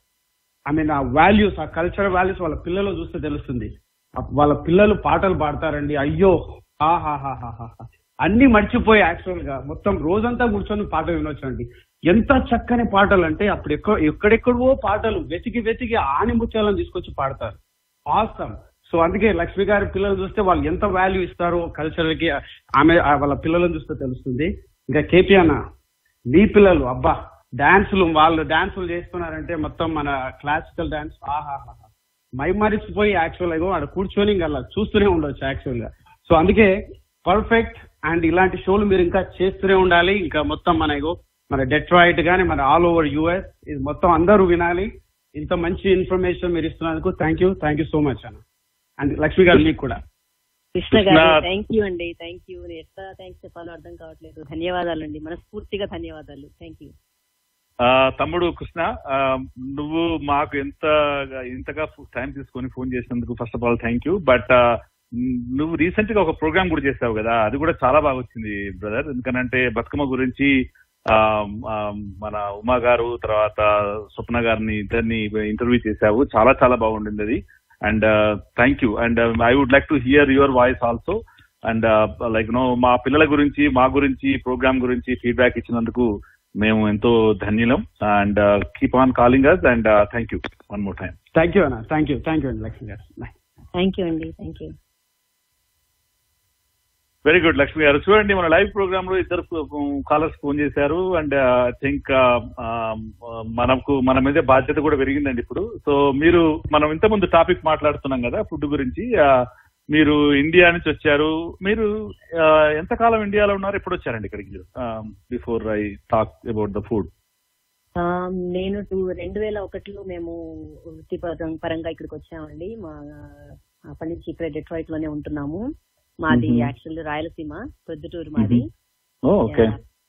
ఐ మీన్ ఆ వాల్యూస్ ఆ కల్చరల్ వాల్యూస్ వాళ్ళ పిల్లలు చూస్తే తెలుస్తుంది ఆ వాళ్ళ పిల్లలు పాటలు పాడతారండి అయ్యో ఆహాహాహాహా అన్ని మర్చిపోయి యాక్చువల్ గా మొత్తం రోజంతా కూర్చొని పాట వినొచ్చండి ఎంత చక్కని పాటలు అంటే అప్పుడు ఎక్కడ ఎక్కడెక్కడవో పాటలు వెతికి వెతికి ఆనిముత్యాలను తీసుకొచ్చి పాడతారు ఆసమ్ సో అందుకే లక్ష్మి గారి పిల్లలు చూస్తే వాళ్ళు ఎంత వాల్యూ ఇస్తారో కల్చర్ కి ఆమె ఆ వాళ్ళ పిల్లలను చూస్తే తెలుస్తుంది ఇంకా కేపీ అన్న మీ పిల్లలు అబ్బా డాన్సులు వాళ్ళు డాన్సులు చేస్తున్నారంటే మొత్తం మన క్లాసికల్ డాన్స్ ఆహాహా మై మరిచిపోయి యాక్చువల్ గా వాడు కూర్చొని ఇంకా అలా చూస్తూనే ఉండొచ్చు యాక్చువల్ గా సో అందుకే పర్ఫెక్ట్ అండ్ ఇలాంటి షోలు మీరు ఇంకా చేస్తూనే ఉండాలి ఇంకా మొత్తం మన ఇగో మన డెట్రాయిట్ గానీ మన ఆల్ ఓవర్ యుఎస్ ఇది మొత్తం అందరూ వినాలి ఇంత మంచి ఇన్ఫర్మేషన్ మీరు ఇస్తున్నందుకు thank you thank you so much అన్న అండ్ లక్ష్మి గారు మీకు కూడా కృష్ణ గారు కృష్ణ- థ్యాంక్ యూ అండి థ్యాంక్ యూ ఎట్లా థ్యాంక్స్ చెప్పాలో అర్థం కావట్లేదు ధన్యవాదాలండి మనస్ఫూర్తిగా ధన్యవాదాలు థ్యాంక్ యూ ఆ, తమ్ముడు కృష్ణ ఆ, నువ్వు మాకు ఎంత ఇంతగా టైం తీసుకొని ఫోన్ చేసినందుకు first of all thank you but నువ్వు రీసెంట్ గా ఒక ప్రోగ్రామ్ కూడా చేసావు కదా అది కూడా చాలా బాగా వచ్చింది బ్రదర్ ఎందుకనంటే బతుకమ్మ గురించి ఆ, ఆ, మన ఉమా గారు తర్వాత స్వప్న గారిని ఇద్దరిని ఇంటర్వ్యూ చేశావు చాలా చాలా బాగుండింది అది and thank you and I would like to hear your voice also and like no మా పిల్లల గురించి మా గురించి ప్రోగ్రామ్ గురించి ఫీడ్బ్యాక్ ఇచ్చినందుకు మేము ఎంతో ధన్యులం and keep on calling us and thank you one more time thank you అన్న థ్యాంక్ యూ థ్యాంక్ యూ అండి లక్ష్మి గారు Bye. థ్యాంక్ యూ అండి thank you very good Lakshmi గారు చూడండి మన లైవ్ ప్రోగ్రామ్ లో ఇద్దరు కాలర్స్ ఫోన్ చేశారు అండ్ ఐ థింక్ మనకు మన మీద బాధ్యత కూడా పెరిగిందండి ఇప్పుడు సో మీరు మనం ఇంతకుముందు టాపిక్ మాట్లాడుతున్నాం కదా ఫుడ్ గురించి ఆ, మీరు ఇండియా నుంచి వచ్చారు మీరు ఆ, ఎంతకాలం ఇండియాలో ఉన్నారు ఎప్పుడు వచ్చారండి ఇక్కడికి before I talk about the food ఆ, నేను టూ రెండు వేల ఒకటిలో మేము వృత్తి పరం- పరంగా ఇక్కడికి వచ్చామండి మా అప్పటి నుంచి ఇక్కడ డెట్రాయిట్ లోనే ఉంటున్నాము మాది Mhm. యాక్చువల్ రాయలసీమ ప్రొద్దుటూరు మాది ఓకే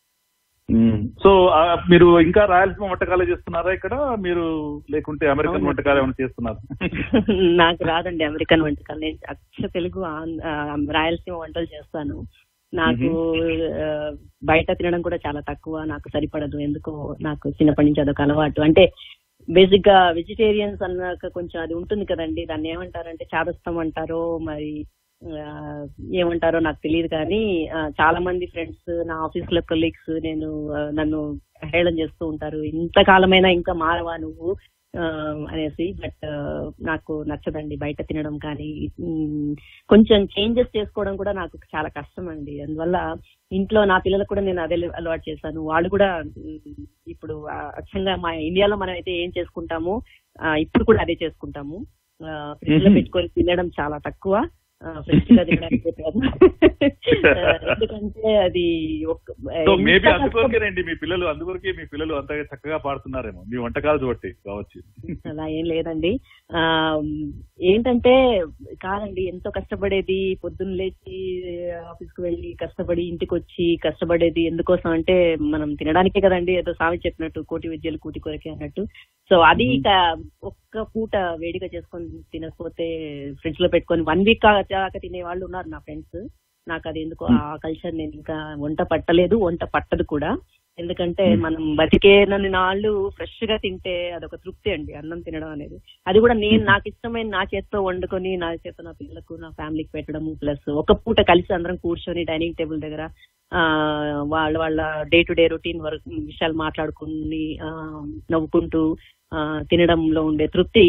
సో మీరు ఇంకా రాయలసీమ వంటకాలే చేస్తున్నారా ఇక్కడ మీరు లేకుంటే అమెరికన్ అవును. వంటకాలు ఏమైనా చేస్తున్నారా నాకు రాదండి అమెరికన్ వంటకాలు నేను అక్ష తెలుగు ఆం- ఆ, రాయలసీమ వంటలు చేస్తాను నాకు ఆ, బయట తినడం కూడా చాలా తక్కువ నాకు సరిపడదు ఎందుకో నాకు చిన్నప్పటి నుంచి అదొక అలవాటు అంటే బేసిక్ గా వెజిటేరియన్స్ అన్నాక కొంచెం అది ఉంటుంది కదండి దాన్ని ఏమంటారంటే చాదస్తం అంటారో మరి ఆ, ఏమంటారో నాకు తెలియదు కానీ ఆ, చాలా మంది ఫ్రెండ్స్ నా ఆఫీస్ లో కొలీగ్స్ నేను ఆ, నన్ను హేళన చేస్తూ ఉంటారు ఇంతకాలమైనా ఇంకా మారవా నువ్వు ఆ, అనేసి బట్ నాకు నచ్చదండి బయట తినడం కానీ ఉమ్, కొంచెం చేంజెస్ చేసుకోవడం కూడా నాకు చాలా కష్టం అండి అందువల్ల ఇంట్లో నా పిల్లలకు కూడా నేను అదే అలవాటు చేశాను వాళ్ళు కూడా ఉమ్, ఇప్పుడు ఆ, అచ్చంగా మా ఇండియాలో మనం అయితే ఏం చేసుకుంటామో ఆ, ఇప్పుడు కూడా అదే చేసుకుంటాము ఫ్రిడ్జ్ లో Mhm. పెట్టుకొని తినడం చాలా తక్కువ ఫ్రెష్ గా తినడానికి ప్రయత్నం. ఆ, ఎందుకంటే అది ఒక సో ఎంత మేబీ కష్టం- అందుకొరకేనండి మీ పిల్లలు అందుకొరకే మీ పిల్లలు అంత చక్కగా పాడుతున్నారేమో మీ వంటకాలు చూబట్టి కావచ్చు అలా ఏం లేదండి ఆ ఏంటంటే కాదండి ఎంతో కష్టపడేది పొద్దున్న లేచి ఆఫీస్ కు వెళ్ళి కష్టపడి ఇంటికి వచ్చి కష్టపడేది ఎందుకోసం అంటే మనం తినడానికే కదండి ఏదో సామి చెప్పినట్టు కోటి విద్యలు కూటి కొరకే అన్నట్టు సో అది ఇక ఒక్క పూట వేడిగా చేసుకొని తినకపోతే ఫ్రిడ్జ్ లో పెట్టుకొని వన్ వీక్ దాకా తినే వాళ్ళు ఉన్నారు నా ఫ్రెండ్స్ నాకు అది ఎందుకో ఆ కల్చర్ నేను ఇంకా వంట పట్టలేదు వంట పట్టదు కూడా ఎందుకంటే మనం బతికేనన్ని నాళ్ళు ఫ్రెష్ గా తింటే అదొక తృప్తి అండి అన్నం తినడం అనేది అది కూడా నేను నాకు ఇష్టమైన నా చేత్తో వండుకొని నా చేత్తో నా పిల్లలకు నా ఫ్యామిలీకి పెట్టడము ప్లస్ ఒక పూట కలిసి అందరం కూర్చొని డైనింగ్ టేబుల్ దగ్గర ఆ వాళ్ళ వాళ్ళ day to day routine work విషయాలు మాట్లాడుకుని ఆ, నవ్వుకుంటూ ఆ, తినడంలో ఉండే తృప్తి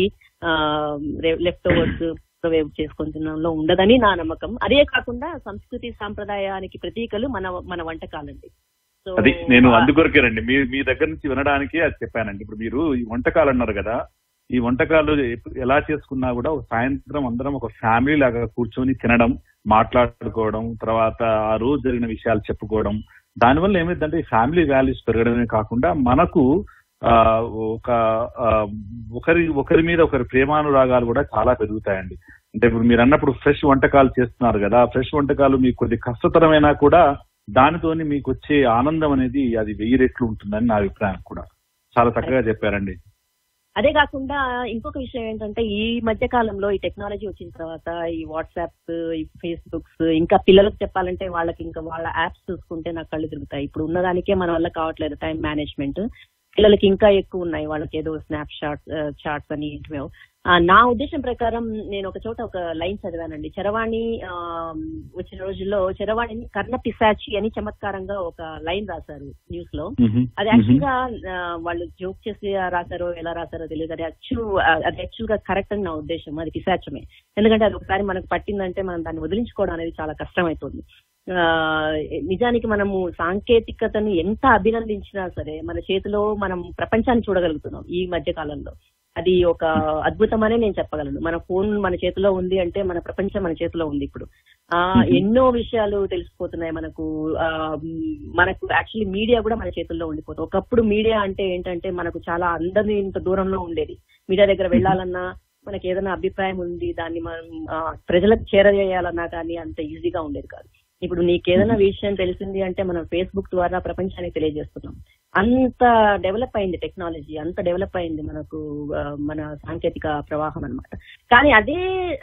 లెఫ్ట్ ఓవర్స్ వేవ్ చేసుకొని తినడంలో ఉండదని నా నమ్మకం అదే కాకుండా సంస్కృతి సాంప్రదాయానికి ప్రతీకలు మన మన వంటకాలండి సో అది నేను అందుకొరకేనండి మీ మీ దగ్గర నుంచి వినడానికి అది చెప్పానండి ఇప్పుడు మీరు ఈ వంటకాలు అన్నారు కదా ఈ వంటకాలు ఎప్పు- ఎలా చేసుకున్నా కూడా ఒక సాయంత్రం అందరం ఒక ఫ్యామిలీ లాగా కూర్చొని తినడం మాట్లాడుకోవడం తర్వాత ఆ రోజు జరిగిన విషయాలు చెప్పుకోవడం దానివల్ల ఏమైందంటే ఈ ఫ్యామిలీ వాల్యూస్ పెరగడమే కాకుండా మనకు ఆ ఒక ఆ, ఒకరి ఒకరి మీద ఒకరి ప్రేమానురాగాలు కూడా చాలా పెరుగుతాయండి అంటే ఇప్పుడు మీరు అన్నప్పుడు ఫ్రెష్ వంటకాలు చేస్తున్నారు కదా ఫ్రెష్ వంటకాలు మీకు కొద్ది కష్టతరమైనా కూడా దానితోని మీకు వచ్చే ఆనందం అనేది అది వెయ్యి రెట్లు ఉంటుందని నా అభిప్రాయం కూడా చాలా చక్కగా చెప్పారండి అదే కాకుండా ఇంకొక విషయం ఏంటంటే ఈ మధ్య కాలంలో ఈ టెక్నాలజీ వచ్చిన తర్వాత ఈ వాట్సాప్ ఈ ఫేస్బుక్స్ ఇంకా పిల్లలకు చెప్పాలంటే వాళ్ళకి ఇంకా వాళ్ళ యాప్స్ చూసుకుంటే నాకు కళ్ళు తిరుగుతాయి ఇప్పుడు ఉన్నదానికే మన వల్ల కావట్లేదు టైం మేనేజ్మెంట్ పిల్లలకి ఇంకా ఎక్కువ ఉన్నాయి వాళ్ళకి ఏదో స్నాప్ షాట్స్ చాట్స్ అని ఏంటివో ఆ, నా ఉద్దేశం ప్రకారం నేను ఒక చోట ఒక లైన్ చదివానండి చరవాణి ఆ, వచ్చిన రోజుల్లో చరవాణిని కర్ణ పిశాచి అని చమత్కారంగా ఒక లైన్ రాశారు న్యూస్ లో అది యాక్చువల్ గా ఆ, వాళ్ళు జోక్ చేసి రాశారో ఎలా రాశారో తెలియదు అది యాక్చువల్ అది యాక్చువల్ గా కరెక్ట్ అని నా ఉద్దేశం అది పిశాచమే ఎందుకంటే అది ఒకసారి మనకు పట్టిందంటే మనం దాన్ని వదిలించుకోవడం అనేది చాలా కష్టమైపోతుంది ఆ, నిజానికి మనము సాంకేతికతను ఎంత అభినందించినా సరే మన చేతిలో మనం ప్రపంచాన్ని చూడగలుగుతున్నాం ఈ మధ్య కాలంలో అది ఒక అద్భుతమనే నేను చెప్పగలను మన ఫోన్ మన చేతిలో ఉంది అంటే మన ప్రపంచం మన చేతిలో ఉంది ఇప్పుడు ఆ ఎన్నో విషయాలు తెలిసిపోతున్నాయి మనకు ఆ మ్, మనకు యాక్చువల్లీ మీడియా కూడా మన చేతుల్లో ఉండిపోతుంది ఒకప్పుడు మీడియా అంటే ఏంటంటే మనకు చాలా అందరినీ ఇంత దూరంలో ఉండేది మీడియా దగ్గర వెళ్ళాలన్నా మనకి ఏదైనా అభిప్రాయం ఉంది దాన్ని మనం ఆ, ప్రజలకు చేరవేయాలన్నా కానీ అంత ఈజీగా ఉండేది కాదు ఇప్పుడు నీకేదైనా విషయం తెలిసింది అంటే మనం ఫేస్బుక్ ద్వారా ప్రపంచానికి తెలియజేస్తున్నాం అంత డెవలప్ అయింది టెక్నాలజీ అంత డెవలప్ అయింది మనకు ఆ, మన సాంకేతిక ప్రవాహం అన్నమాట కానీ అదే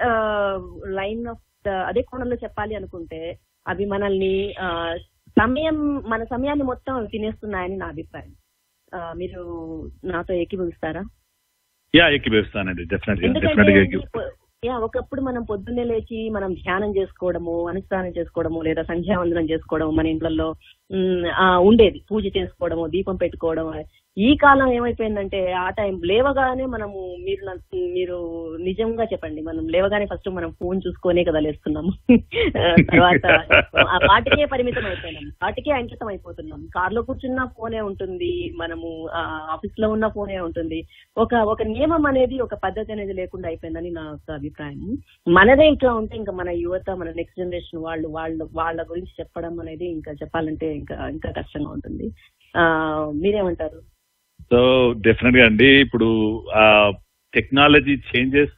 లైన్ ఆఫ్ అదే కోణంలో చెప్పాలి అనుకుంటే అవి మనల్ని ఆ, సమయం మన సమయాన్ని మొత్తం తినేస్తున్నాయని నా అభిప్రాయం ఆ, మీరు నాతో ఏకీభవిస్తారా యా ఎక్కివేస్తానండి డెఫినెట్ గా ఎందుకంటే డెఫినెట్ గా ఎక్కి- ఇప్పుడు- యా ఒకప్పుడు మనం పొద్దున్నే లేచి మనం ధ్యానం చేసుకోవడము అనుష్ఠానం చేసుకోవడము లేదా సంధ్యావందనం చేసుకోవడం మన ఇంట్లలో ఉమ్, ఆ, ఉండేది పూజ చేసుకోవడము దీపం పెట్టుకోవడం ఈ కాలం ఏమైపోయిందంటే ఆ టైం లేవగానే మనము మీరు నాకు- మీరు నిజంగా చెప్పండి మనం లేవగానే ఫస్ట్ మనం ఫోన్ చూసుకొనే కదా లేస్తున్నాము తర్వాత ఆ వాటికే పరిమితం అయిపోయినాం వాటికే అంకితం అయిపోతున్నాం కార్ లో కూర్చున్న ఫోనే ఉంటుంది మనము ఆఫీస్ లో ఉన్న ఫోనే ఉంటుంది ఒక ఒక నియమం అనేది ఒక పద్ధతి అనేది లేకుండా అయిపోయిందని నా యొక్క అభిప్రాయం మనదే ఇట్లా ఉంటే ఇంకా మన యువత మన నెక్స్ట్ జనరేషన్ వాళ్ళు వాళ్ళు వాళ్ళ గురించి చెప్పడం అనేది ఇంకా చెప్పాలంటే ఇంకా ఇంకా కష్టంగా ఉంటుంది ఆ మీరేమంటారు సో డెఫినెట్ గా అండి ఇప్పుడు technology changes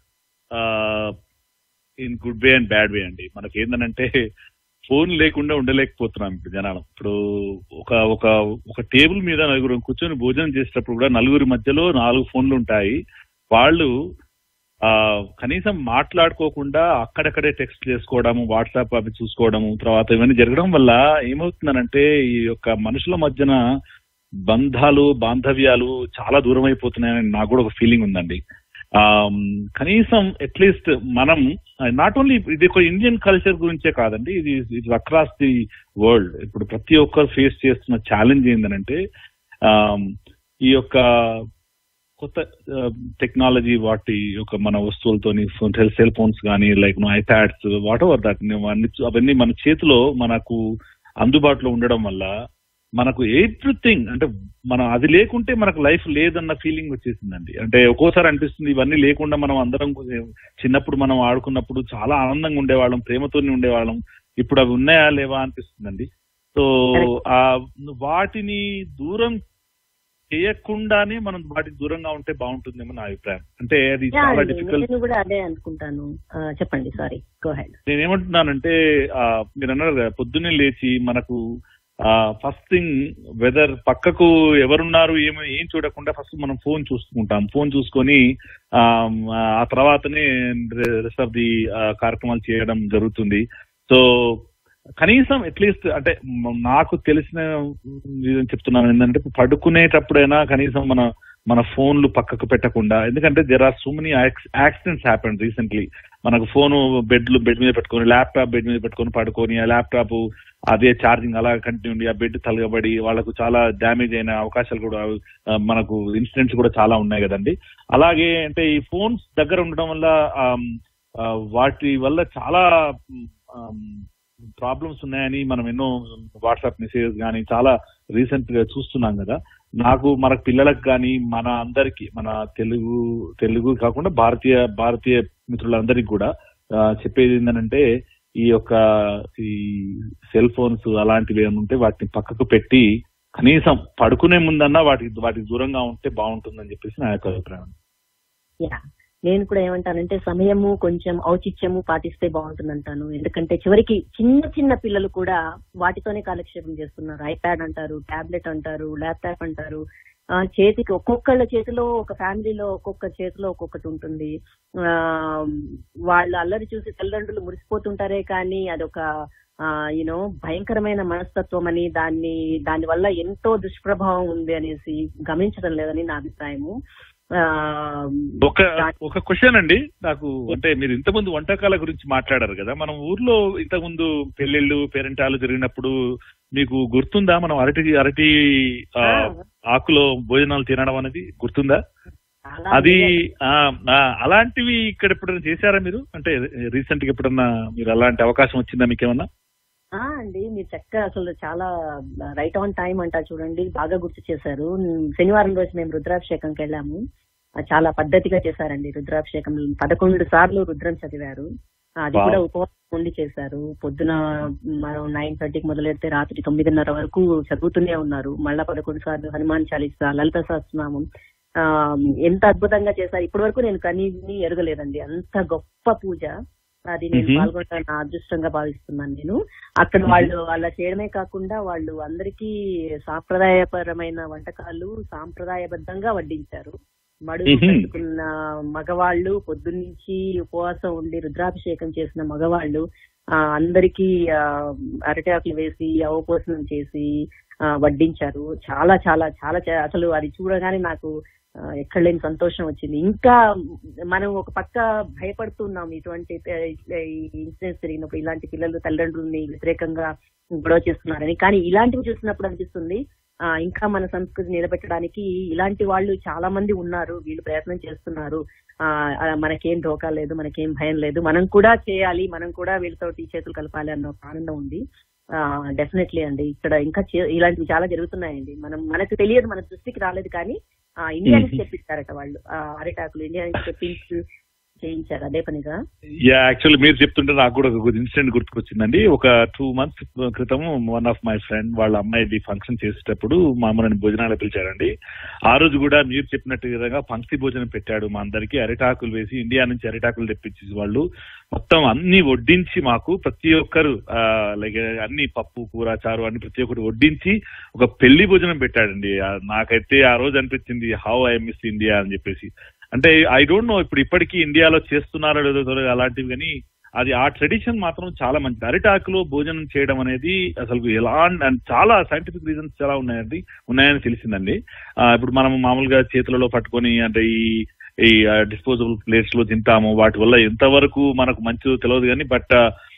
in good way and bad way అండి మనకి ఏంటంటే ఫోన్ లేకుండా ఉండలేకపోతున్నాం ఇప్పుడు జనాలు ఇప్పుడు ఒక ఒక ఒక టేబుల్ మీద నలుగురు కూర్చొని భోజనం చేసేటప్పుడు కూడా నలుగురి మధ్యలో నాలుగు ఫోన్లు ఉంటాయి వాళ్ళు ఆ కనీసం మాట్లాడుకోకుండా అక్కడక్కడే టెక్స్ట్ చేసుకోవడము వాట్సాప్ అవి చూసుకోవడము తర్వాత ఇవన్నీ జరగడం వల్ల ఏమవుతుందనంటే ఈ యొక్క మనుషుల మధ్యన బంధాలు బాంధవ్యాలు చాలా దూరం అయిపోతున్నాయని నాకు కూడా ఒక ఫీలింగ్ ఉందండి ఆమ్, కనీసం అట్లీస్ట్ మనం నాట్ ఓన్లీ ఇది ఒక ఇండియన్ కల్చర్ గురించే కాదండి ఇది ఇది అక్రాస్ ది వరల్డ్ ఇప్పుడు ప్రతి ఒక్కరు ఫేస్ చేస్తున్న ఛాలెంజ్ ఏంటంటే ఆమ్, ఈ యొక్క కొత్త టెక్నాలజీ వాటి యొక్క మన వస్తువులతోని సెల్ ఫోన్స్ కానీ like iPads whatever that అవన్నీ అవన్నీ మన చేతిలో మనకు అందుబాటులో ఉండడం వల్ల మనకు ఎవ్రీథింగ్ అంటే మనం అది లేకుంటే మనకు లైఫ్ లేదన్న ఫీలింగ్ వచ్చేసిందండి అంటే ఒక్కోసారి అనిపిస్తుంది ఇవన్నీ లేకుండా మనం అందరం కొంచెం చిన్నప్పుడు మనం ఆడుకున్నప్పుడు చాలా ఆనందంగా ఉండేవాళ్ళం ప్రేమతోనే ఉండేవాళ్ళం ఇప్పుడు అవి ఉన్నాయా లేవా అనిపిస్తుందండి సో ఆ వాటిని దూరం చేయకుండానే మనం వాటికి దూరంగా ఉంటే బాగుంటుందేమో నా అభిప్రాయం అంటే అది యా చాలా అండి, డిఫికల్ట్ నేను కూడా అదే అనుకుంటాను ఆ, చెప్పండి సారీ గో హెడ్ నేనేమంటున్నానంటే ఆ, మీరు అన్నారు కదా పొద్దున్నే లేచి మనకు ఫస్ట్ థింగ్ వెదర్ పక్కకు ఎవరున్నారు ఏమి ఏం చూడకుండా ఫస్ట్ మనం ఫోన్ చూసుకుంటాం ఫోన్ చూసుకొని ఆ, ఆ తర్వాతనే రెస్ట్ ఆఫ్ ది కార్యక్రమాలు చేయడం జరుగుతుంది సో కనీసం అట్లీస్ట్ అంటే మ- నాకు తెలిసిన విధం చెప్తున్నాను ఏంటంటే పడుకునేటప్పుడైనా కనీసం మన మన ఫోన్లు పక్కకు పెట్టకుండా ఎందుకంటే there are so many accidents happen recently మనకు ఫోన్ బెడ్లు బెడ్ మీద పెట్టుకొని ల్యాప్టాప్ బెడ్ మీద పెట్టుకొని పడుకొని ఆ ల్యాప్టాప్ అదే ఛార్జింగ్ అలా కంటిన్యూ ఉండి ఆ బెడ్ తలగబడి వాళ్ళకు చాలా డ్యామేజ్ అయిన అవకాశాలు కూడా ఆ, మనకు ఇన్సిడెంట్స్ కూడా చాలా ఉన్నాయి కదండి అలాగే అంటే ఈ ఫోన్స్ దగ్గర ఉండడం వల్ల ఆమ్, ఆ, వాటి వల్ల చాలా ప్రాబ్లమ్స్ ఉన్నాయని మనం ఎన్నో వాట్సాప్ మెసేజెస్ కానీ చాలా రీసెంట్ గా చూస్తున్నాం కదా నాకు మన పిల్లలకు కానీ మన అందరికి మన తెలుగు తెలుగు కాకుండా భారతీయ భారతీయ మిత్రులందరికీ కూడా ఆ, చెప్పేది ఏంటంటే ఈ యొక్క ఈ సెల్ ఫోన్స్ అలాంటివి ఏమైనా ఉంటే వాటిని పక్కకు పెట్టి కనీసం పడుకునే ముందన్నా వాటికి వాటికి దూరంగా ఉంటే బాగుంటుందని చెప్పేసి నా యొక్క అభిప్రాయం యా నేను కూడా ఏమంటానంటే సమయము కొంచెం ఔచిత్యము పాటిస్తే బాగుంటుంది అంటాను ఎందుకంటే చివరికి చిన్న చిన్న పిల్లలు కూడా వాటితోనే కాలక్షేపం చేస్తున్నారు ఐప్యాడ్ అంటారు టాబ్లెట్ అంటారు ల్యాప్టాప్ అంటారు ఆ, చేతికి ఒక్కొక్కళ్ళ చేతిలో ఒక ఫ్యామిలీలో ఒక్కొక్క చేతిలో ఒక్కొక్కటి ఉంటుంది ఆ వాళ్ళ అల్లరి చూసి తల్లిదండ్రులు మురిసిపోతుంటారే కానీ అదొక యూనో భయంకరమైన మనస్తత్వం అని దాన్ని దాని వల్ల ఎంతో దుష్ప్రభావం ఉంది అనేసి గమనించడం లేదని నా అభిప్రాయము ఆ, ఒక ఒక క్వశ్చన్ అండి నాకు అంటే మీరు ఇంతకుముందు వంటకాల గురించి మాట్లాడారు కదా మనం ఊర్లో ఇంతకుముందు పెళ్లిళ్ళు పేరెంటాలు జరిగినప్పుడు మీకు గుర్తుందా మనం అరటి అరటి ఆ, ఆకులో భోజనాలు తినడం అనేది గుర్తుందా చాలా అది ఆ, ఆ, అలాంటివి ఇక్కడ ఎప్పుడైనా చేశారా మీరు అంటే రీసెంట్ గా ఎప్పుడన్నా మీరు అలాంటి అవకాశం వచ్చిందా మీకేమన్నా ఆ అండి మీరు చక్కగా అసలు చాలా రైట్ ఆన్ టైం అంటారు చూడండి బాగా గుర్తు చేశారు శనివారం రోజు మేము రుద్రాభిషేకంకి వెళ్ళాము ఆ, చాలా పద్ధతిగా చేశారండి రుద్రాభిషేకం పదకొండు సార్లు రుద్రం చదివారు ఆ, అది Wow. కూడా ఉపవాసం ఉండి చేశారు పొద్దున మనం నైన్ థర్టీకి మొదలెడితే రాత్రి తొమ్మిదిన్నర వరకు చదువుతూనే ఉన్నారు మళ్ళా పదకొండు సార్లు హనుమాన్ చాలీసా లలిత సహస్రనామం ఆ, ఎంత అద్భుతంగా చేశారు ఇప్పటి వరకు నేను కనీని ఎరగలేదండి అంత గొప్ప పూజ అది నేను Mhm. పాల్గొనడం నా అదృష్టంగా భావిస్తున్నాను నేను అక్కడ వాళ్ళు అలా చేయడమే కాకుండా వాళ్ళు అందరికీ సాంప్రదాయపరమైన వంటకాలు సాంప్రదాయబద్ధంగా వడ్డించారు మడుగు Mhm. కట్టుకున్న మగవాళ్ళు పొద్దున్నుంచి ఉపవాసం ఉండి రుద్రాభిషేకం చేసిన మగవాళ్ళు ఆ, అందరికీ ఆ, అరటాకులు వేసి అవపోసనం చేసి ఆ, వడ్డించారు చాలా చాలా చాలా చా- అసలు అది చూడగానే నాకు ఆ, ఎక్కడ లేని సంతోషం వచ్చింది ఇంకా మనం ఒక పక్క భయపడుతున్నాం ఇటువంటి ఇన్సిడెంట్స్ జరిగినప్పుడు ఇలాంటి పిల్లలు తల్లిదండ్రుల్ని వ్యతిరేకంగా గొడవ చేస్తున్నారని కానీ ఇలాంటివి చూసినప్పుడు అనిపిస్తుంది ఆ, ఇంకా మన సంస్కృతి నిలబెట్టడానికి ఇలాంటి వాళ్ళు చాలా మంది ఉన్నారు వీళ్ళు ప్రయత్నం చేస్తున్నారు ఆ, ఆ, మనకేం ఢోకా లేదు మనకేం భయం లేదు మనం కూడా చేయాలి మనం కూడా వీళ్ళతోటి చేతులు కలపాలి అన్న ఒక ఆనందం ఉంది డెఫినెట్లీ అండి ఇక్కడ ఇంకా చే- ఇలాంటివి చాలా జరుగుతున్నాయండి మనం మనకు తెలియదు మన దృష్టికి రాలేదు కానీ ఆ, ఇండియా నుంచి తెప్పిస్తారట వాళ్ళు ఆ, అరిటాకులు ఇండియా నుంచి తెప్పించి చేయించారు అదే పనిగా యా యాక్చువల్లీ మీరు చెప్తుంటే నాకు కూడా ఒక ఇన్సిడెంట్ గుర్తుకొచ్చిందండి ఒక టూ మంత్స్ క్రితం వన్ ఆఫ్ మై ఫ్రెండ్ వాళ్ళ అమ్మాయిది ఫంక్షన్ చేసేటప్పుడు మా అమ్మని భోజనాలు పిలిచాడండి ఆ రోజు కూడా మీరు చెప్పినట్టు విధంగా పంక్తి భోజనం పెట్టాడు మా అందరికి అరిటాకులు వేసి ఇండియా నుంచి అరిటాకులు తెప్పించి వాళ్ళు మొత్తం అన్ని వడ్డించి మాకు ప్రతి ఒక్కరు లైక్ అన్ని పప్పు కూర చారు అన్ని ప్రతి ఒక్కటి వడ్డించి ఒక పెళ్లి భోజనం పెట్టాడండి ఆ, నాకైతే ఆ రోజు అనిపించింది హౌ ఐ మిస్ ఇండియా అని చెప్పేసి అంటే ఐ డోంట్ నో ఇప్పుడు ఇప్పటికీ ఇండియాలో చేస్తున్నారో లేదో తెలియదు అలాంటివి కానీ అది ఆ ట్రెడిషన్ మాత్రం చాలా మంచిది అరిటాకులో భోజనం చేయడం అనేది అసలు ఎలా and చాలా సైంటిఫిక్ రీజన్స్ చాలా ఉన్నాయండి ఉన్నాయని తెలిసిందండి ఆ, ఇప్పుడు మనం మామూలుగా చేతులలో పట్టుకొని అంటే ఈ ఈ డిస్పోజబుల్ ప్లేట్స్ లో తింటాము వాటి వల్ల ఎంతవరకు మనకు మంచిదో తెలియదు కానీ బట్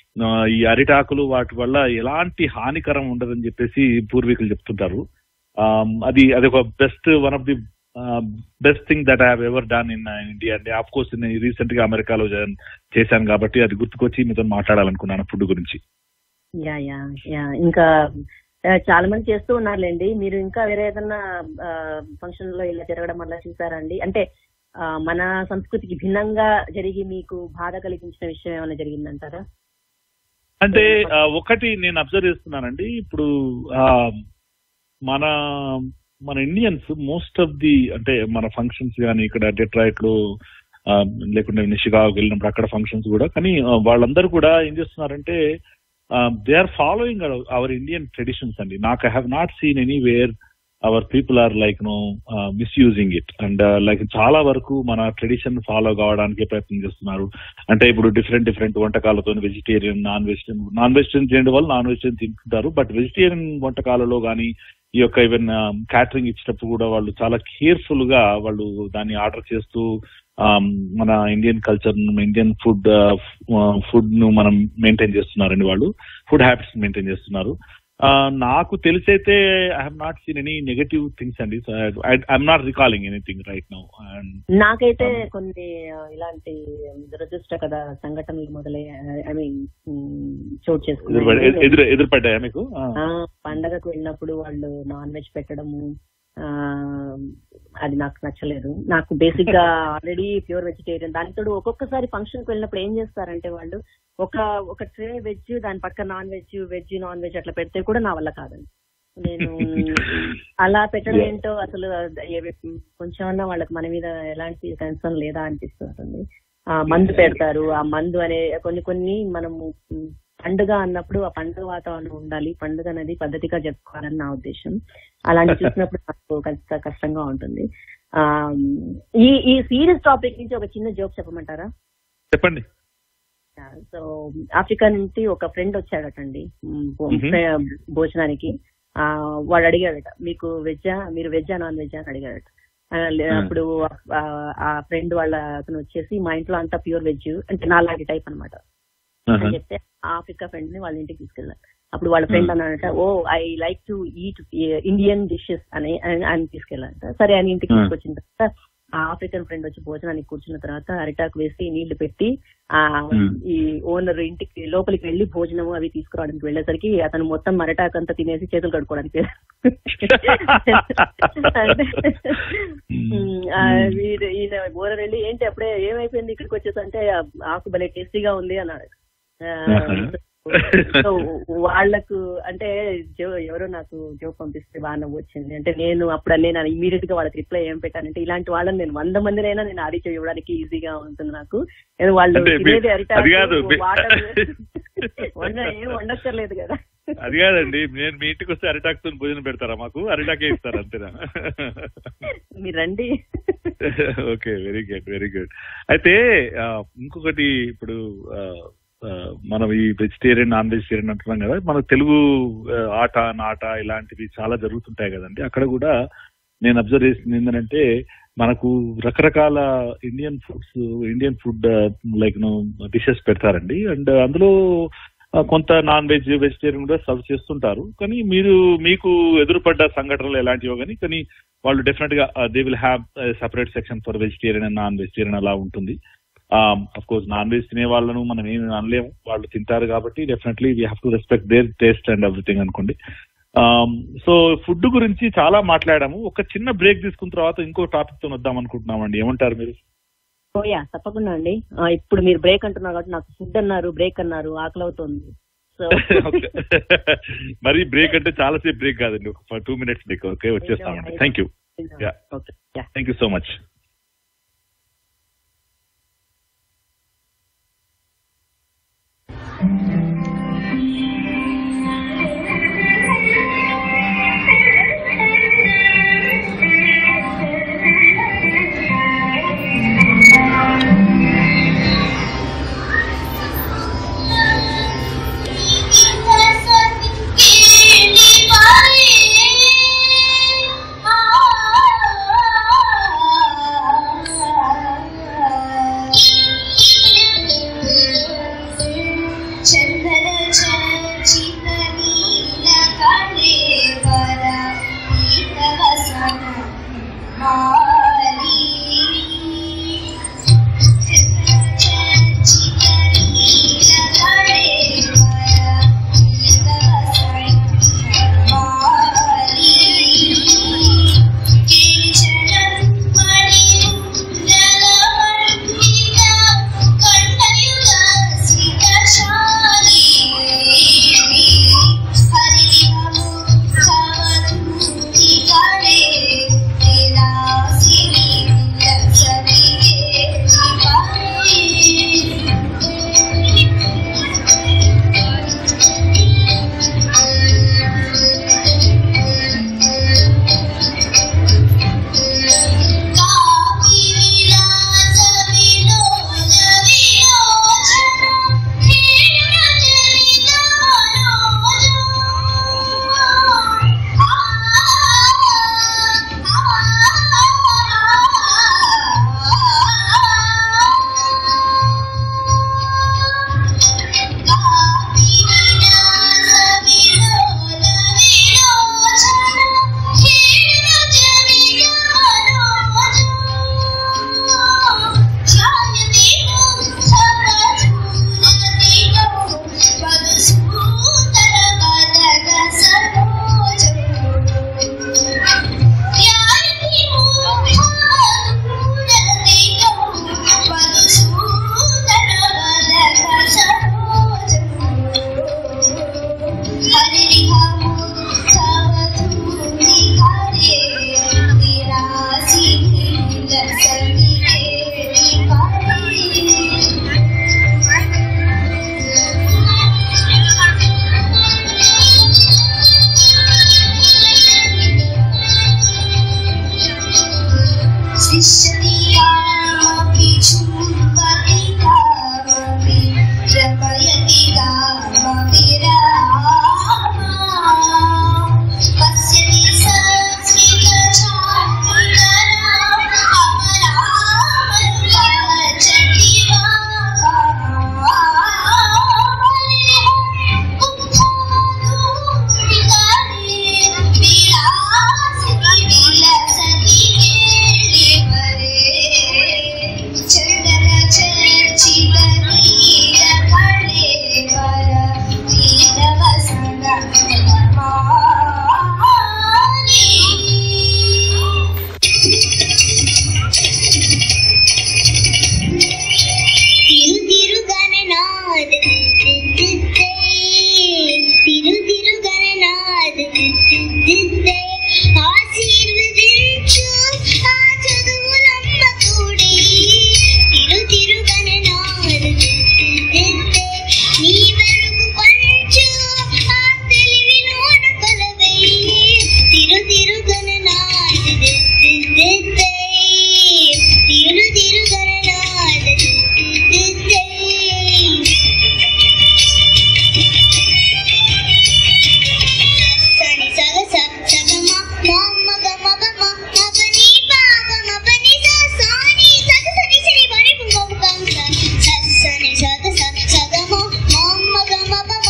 ఈ అరిటాకులు వాటి వల్ల ఎలాంటి హానికరం ఉండదని చెప్పేసి పూర్వీకులు చెప్తుంటారు Um, అది అది ఒక best one of the best thing that I ever done in India అండి ఆఫ్ కోర్స్ నేను రీసెంట్ గా అమెరికాలో జా- చేశాను కాబట్టి అది గుర్తుకొచ్చి మీతో మాట్లాడాలనుకున్నాను ఫుడ్ గురించి యా యా యా ఇంకా ఆ, చాలా మంది చేస్తూ ఉన్నారులేండి మీరు ఇంకా వేరే ఏదన్నా ఫంక్షన్ లో ఇలా జరగడం వల్ల చూసారండి అంటే ఆ, మన సంస్కృతికి భిన్నంగా జరిగి మీకు బాధ కలిగించిన విషయం ఏమైనా జరిగిందంటారా అంటే ఆ, ఒకటి నేను అబ్జర్వ్ చేస్తున్నానండి ఇప్పుడు ఆ, మన మన ఇండియన్స్ మోస్ట్ ఆఫ్ ది అంటే మన ఫంక్షన్స్ కానీ ఇక్కడ డెట్రాయిట్ లో ఆ, లేకుంటే నిషికాకు వెళ్ళినప్పుడు అక్కడ ఫంక్షన్స్ కూడా కానీ ఆ, వాళ్ళందరూ కూడా ఏం చేస్తున్నారంటే they are following our Indian traditions అండి నాకు I have not seen anywhere our people are like no misusing it and like చాలా వరకు మన ట్రెడిషన్ ఫాలో కావడానికి ప్రయత్నం చేస్తున్నారు అంటే ఇప్పుడు డిఫరెంట్ డిఫరెంట్ వంటకాలతో vegetarian non vegetarian non vegetarian తినే వాళ్ళు నాన్ వెజిటేరియన్ తింటుంటారు బట్ వెజిటేరియన్ వంటకాలలో కానీ ఈ యొక్క ఈవెన్ క్యాటరింగ్ ఇచ్చేటప్పుడు కూడా వాళ్ళు చాలా కేర్ఫుల్ గా వాళ్ళు దాన్ని ఆర్డర్ చేస్తూ um, మన Indian culture Indian food food ను మనం మెయింటైన్ చేస్తున్నారండి వాళ్ళు ఫుడ్ హ్యాబిట్స్ మెయింటైన్ చేస్తున్నారు ఆ, నాకు తెలిసైతే I have not seen any negative things అండి I'm not recalling anything right now and నాకైతే కొన్ని ఆ, ఇలాంటి దురదృష్టకర సంఘటనలు మొదలై ఐ మీన్ చోటు ఎదురుపడ్డా చేసుకున్నాయి ఎదురు ఎదురుపడ్డాయా మీకు ఆ. ఆ, పండగకు వెళ్ళినప్పుడు వాళ్ళు నాన్ వెజ్ పెట్టడము ఆ, అది నాకు నచ్చలేదు నాకు బేసిక్ గా ఆల్రెడీ ప్యూర్ వెజిటేరియన్ దానితో ఒక్కొక్కసారి ఫంక్షన్ కి వెళ్ళినప్పుడు ఏం చేస్తారంటే వాళ్ళు ఒక ఒక ట్రే వెజ్ దాని పక్క non veg veg non veg అట్లా పెడితే కూడా నా వల్ల కాదండి నేను అలా పెట్టడం ఏంటో అసలు ఏ- కొంచెమన్నా వాళ్ళకి మన మీద ఎలాంటి కన్సర్న్ లేదా అనిపిస్తుంది ఆ మందు పెడతారు ఆ మందు అనే కొన్ని కొన్ని మనము ఉమ్, పండుగ అన్నప్పుడు ఆ పండుగ వాతావరణం ఉండాలి పండుగ అనేది పద్ధతిగా జరుపుకోవాలని నా ఉద్దేశం అలాంటి చూసినప్పుడు నాకు కాస్త కష్టంగా ఉంటుంది ఆ ఈ ఈ సీరియస్ టాపిక్ నుంచి ఒక చిన్న జోక్ చెప్పమంటారా చెప్పండి సో ఆఫ్రికా నుంచి ఒక ఫ్రెండ్ వచ్చాడటండి ఉమ్, భో- Mhm. ఫ్రె- భోజనానికి ఆ వాడు అడిగాడట మీకు వెజ్జా మీరు వెజ్జా నాన్ వెజ్జా అని అడిగాడట ఆ, లే- Hmm. అప్పుడు ఆ- ఆ ఫ్రెండ్ వాళ్ళ అతను వచ్చేసి మా ఇంట్లో అంతా ప్యూర్ వెజ్ అంటే నాలాంటి టైప్ అన్నమాట అని చెప్తే ఆ ఆఫ్రికా ఫ్రెండ్ ని వాళ్ళ ఇంటికి తీసుకెళ్ళారు అప్పుడు వాళ్ళ ఫ్రెండ్ అన్నాడట oh I like to eat Indian dishes అని అని ఆయన తీసుకెళ్ళారట సరే అని ఇంటికి Hmm. తీసుకొచ్చిన తర్వాత ఆ ఆఫ్రికన్ ఫ్రెండ్ వచ్చి భోజనానికి కూర్చున్న తర్వాత అరిటాకు వేసి నీళ్లు పెట్టి ఆ Hmm. ఈ ఈ ఓనర్ ఇంటికి లోపలికి వెళ్లి భోజనం అవి తీసుకురావడానికి వెళ్ళేసరికి అతను మొత్తం అరిటాకు అంతా తినేసి చేతులు కడుక్కోవడానికి అంటే ఉమ్, ఆ వీడు ఈయన ఓనర్ వెళ్ళి ఏంటి అప్పుడే ఏమైపోయింది ఇక్కడికి వచ్చేసి అంటే "ఆ ఆకు భలే టేస్టీగా ఉంది అన్నాడు ఆ, సో వాళ్ళకు అంటే జో ఎవరో నాకు జోక్ పంపిస్తే బాగా నవ్వు వచ్చింది అంటే నేను అప్పుడు నేను ఇమీడియట్ గా వాళ్ళకి రిప్లై ఏం పెట్టానంటే ఇలాంటి వాళ్ళని నేను వంద మందినైనా నేను ఆడి ఇవ్వడానికి ఈజీగా ఉంటుంది నాకు నేను వాళ్ళు అంటే మీ- తినేది అరిటాకు, అది కాదు, మీ- వాటర్ వండ ఏం వండక్కర్లేదు కదా అది కాదండి నేను మీ ఇంటికి వస్తే అరిటాక్తో భోజనం పెడతారా మాకు అరిటాకే ఇస్తారు అంతేనా మీరు రండి okay very good very good అయితే ఆ, ఇంకొకటి ఇప్పుడు ఆ, ఆ, మనం ఈ వెజిటేరియన్ నాన్ వెజిటేరియన్ అంటున్నాం కదా మన తెలుగు ఆ, ఆట నాట ఇలాంటివి చాలా జరుగుతుంటాయి కదండి అక్కడ కూడా నేను అబ్జర్వ్ చేసింది ఏంటంటే మనకు రకరకాల Indian foods Indian food like no dishes పెడతారండి అండ్ అందులో ఆ, కొంత నాన్ వెజ్ వెజిటేరియన్ కూడా సర్వ్ చేస్తుంటారు కానీ మీరు మీకు ఎదురుపడ్డ సంఘటనలు ఎలాంటివో కానీ కానీ వాళ్ళు డెఫినెట్ గా they will have separate section for vegetarian and non vegetarian అలా ఉంటుంది అఫ్ కోర్స్ నాన్ వెజ్ తినే వాళ్ళను మనం ఏమి అనలేము వాళ్ళు తింటారు కాబట్టి definitely we have to respect their taste and everything అనుకోండి సో ఫుడ్ గురించి చాలా మాట్లాడాము ఒక చిన్న బ్రేక్ తీసుకున్న తర్వాత ఇంకో టాపిక్ తో వద్దాం అనుకుంటున్నామండి ఏమంటారు మీరు ఓ యా తప్పకుండా అండి ఆ, ఇప్పుడు మీరు బ్రేక్ అంటున్నారు కాబట్టి నాకు ఫుడ్ అన్నారు బ్రేక్ అన్నారు ఆకలి అవుతుంది సో మరి బ్రేక్ అంటే చాలా సేపు బ్రేక్ కాదండి ఒక టూ మినిట్స్ బ్రేక్ ఓకే వచ్చేస్తామండి thank you yeah okay yeah thank you so much ಚಂದನ ಚರ್ಚಿತ ನೀಲ ಕಲೇವರ ಗೀತವಸನ ಮಾಲಿ ಚಂದನ ಚರ್ಚಿತ ನೀಲ ಕಲೇವರ ಗೀತವಸನ ಮಾಲಿ ಕಿಂಚನ ಮಣಿಮುಂಡಲ ಮಂಡಿತ ಕಂಠಯುಗ ಸಿತಶಾಲಿ ಹರಿಹಮು ಸವಧೂತಿ ಕರೆ ವಿಲಾಸಿನಿ ಲಕ್ಷಮಿಗೆ ಕಾಪಿ ವಿಲಾಸ ವಿನೋದ ವಿಲೋಚನ ಹೇಳ ಜನಿತ ಮನೋಜ ಕಾಪಿ ವಿಲಾಸ ವಿನೋದ ವಿಲೋಚನ ಹೇಳ ಜನಿತ ಮನೋಜ ఛాయమేమో సవధూలతిలో వధుసూతర వదన సరోజం ధ్యాయమేమో భావదూలతిలో వధుసూతర వదన సరోజం హరిహము సవధూలి హరే విరాసి లసమిగే शिष्यति चुम्बति कामपि जपयति कामपि रामा पश्यति संस्कृतचारुणरा अमरामरुगच्छति ಚಂದನ ಚರ್ಚಿತ ನೀಲ ಕಳೇವರ ನೀಲವಸನ తిరు తిరు గణనాథ తిరు తిరు గణనాథ ఆశీర్వదించు ఆ చదువు నమ్మకుడి తిరు తిరు గణనాథ నీ వెలుగు పంచు ఆ తెలివి నోడ కొలవై తిరు తిరు గణనాథ తిరు తిరు గణనాథ సని సగ సగమ మమ్మ గమ గమ మపని పాప మపని సాని సగ సని సని బని పుంగ పుంగ సని సగ సగమ మమ్మ గమ గమ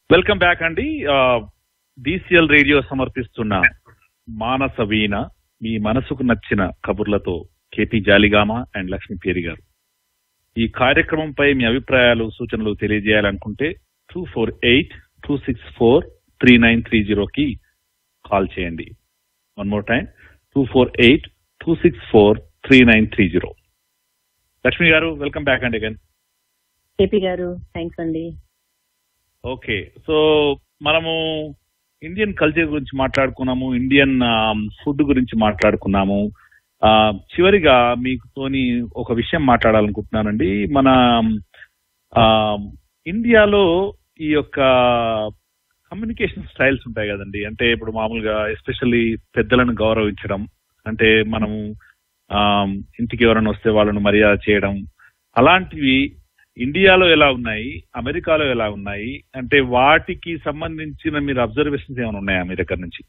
వెల్కమ్ బ్యాక్ అండి డిసిఎల్ రేడియో సమర్పిస్తున్న మానస వీణ మీ మనసుకు నచ్చిన కబుర్లతో కేపీ జాలిగామ అండ్ లక్ష్మీ పేరి గారు ఈ కార్యక్రమంపై మీ అభిప్రాయాలు సూచనలు తెలియజేయాలనుకుంటే two four eight two six four three nine three జీరోకి కాల్ చేయండి one more time two four eight two six four three nine three zero Lakshmi garu welcome back అండి అగైన్ కేపీ గారు థ్యాంక్స్ అండి ఓకే సో మనము ఇండియన్ కల్చర్ గురించి మాట్లాడుకున్నాము ఇండియన్ ఫుడ్ గురించి మాట్లాడుకున్నాము ఆ, చివరిగా మీతోని ఒక విషయం మాట్లాడాలనుకుంటున్నానండి మన ఆ, ఇండియాలో ఈ యొక్క కమ్యూనికేషన్ స్టైల్స్ ఉంటాయి కదండి అంటే ఇప్పుడు మామూలుగా ఎస్పెషల్లీ పెద్దలను గౌరవించడం అంటే మనము ఆ, ఇంటికి ఎవరైనా వస్తే వాళ్ళను మర్యాద చేయడం అలాంటివి ఇండియాలో ఎలా ఉన్నాయి అమెరికాలో ఎలా ఉన్నాయి అంటే వాటికి సంబంధించిన మీరు అబ్జర్వేషన్స్ ఏమైనా ఉన్నాయా మీ దగ్గర నుంచి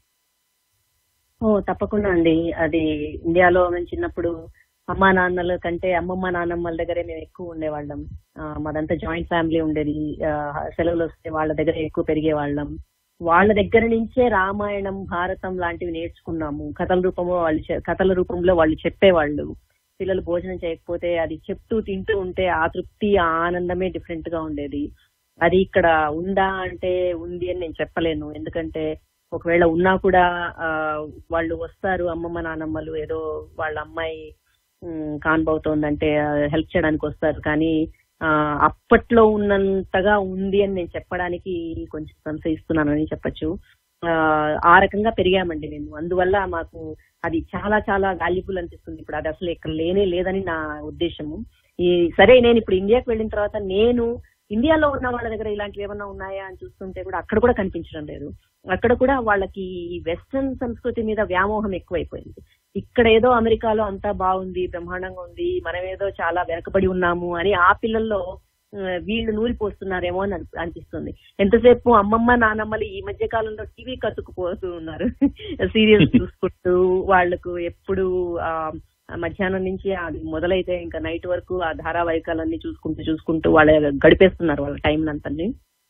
ఓ తప్పకుండా అండి అది ఇండియాలో మేము చిన్నప్పుడు అమ్మా నాన్నల కంటే అమ్మమ్మ నాన్నమ్మల దగ్గరే మేము ఎక్కువ ఉండేవాళ్ళం ఆ, మాదంతా జాయింట్ ఫ్యామిలీ ఉండేది ఆ, సెలవులు వస్తే వాళ్ళ దగ్గర ఎక్కువ పెరిగే వాళ్ళం వాళ్ళ దగ్గర నుంచే రామాయణం భారతం లాంటివి నేర్చుకున్నాము కథల రూపంలో వాళ్ళు చె- కథల రూపంలో వాళ్ళు చెప్పేవాళ్ళు పిల్లలు భోజనం చేయకపోతే అది చెప్తూ తింటూ ఉంటే ఆ తృప్తి ఆ ఆనందమే డిఫరెంట్ గా ఉండేది అది ఇక్కడ ఉందా అంటే ఉంది అని నేను చెప్పలేను ఎందుకంటే ఒకవేళ ఉన్నా కూడా ఆ, వాళ్ళు వస్తారు అమ్మమ్మ నాన్నమ్మలు ఏదో వాళ్ళ అమ్మాయి ఉమ్, కాన్బవుతోందంటే హెల్ప్ చేయడానికి వస్తారు కానీ ఆ, అప్పట్లో ఉన్నంతగా ఉంది అని నేను చెప్పడానికి కొంచెం సంశయిస్తున్నానని చెప్పొచ్చు ఆ, ఆ రకంగా పెరిగామండి మేము అందువల్ల మాకు అది చాలా చాలా వాల్యుబుల్ అనిపిస్తుంది ఇప్పుడు అది అసలు ఇక్కడ లేనే లేదని నా ఉద్దేశము ఈ సరే నేను ఇప్పుడు ఇండియాకి వెళ్ళిన తర్వాత నేను ఇండియాలో ఉన్న వాళ్ళ దగ్గర ఇలాంటివి ఏమన్నా ఉన్నాయా అని చూస్తుంటే కూడా అక్కడ కూడా కనిపించడం లేదు అక్కడ కూడా వాళ్ళకి వెస్ట్రన్ సంస్కృతి మీద వ్యామోహం ఎక్కువైపోయింది ఇక్కడ ఏదో అమెరికాలో అంతా బాగుంది బ్రహ్మాండంగా ఉంది మనం ఏదో చాలా వెనకబడి ఉన్నాము అని ఆ పిల్లల్లో ఆ, వీళ్ళు నూరిపోస్తున్నారేమో అని అనిపి- అనిపిస్తుంది ఎంతసేపు అమ్మమ్మ నానమ్మలు ఈ మధ్య కాలంలో టీవీ కతుక్కుపోతూ ఉన్నారు సీరియల్స్ చూసుకుంటూ వాళ్ళకు ఎప్పుడు ఆ మధ్యాహ్నం నుంచి అది మొదలైతే ఇంకా నైట్ వరకు ఆ ధారావాహికాలన్నీ చూసుకుంటూ చూసుకుంటూ వాళ్ళ గడిపేస్తున్నారు వాళ్ళ టైం అంతని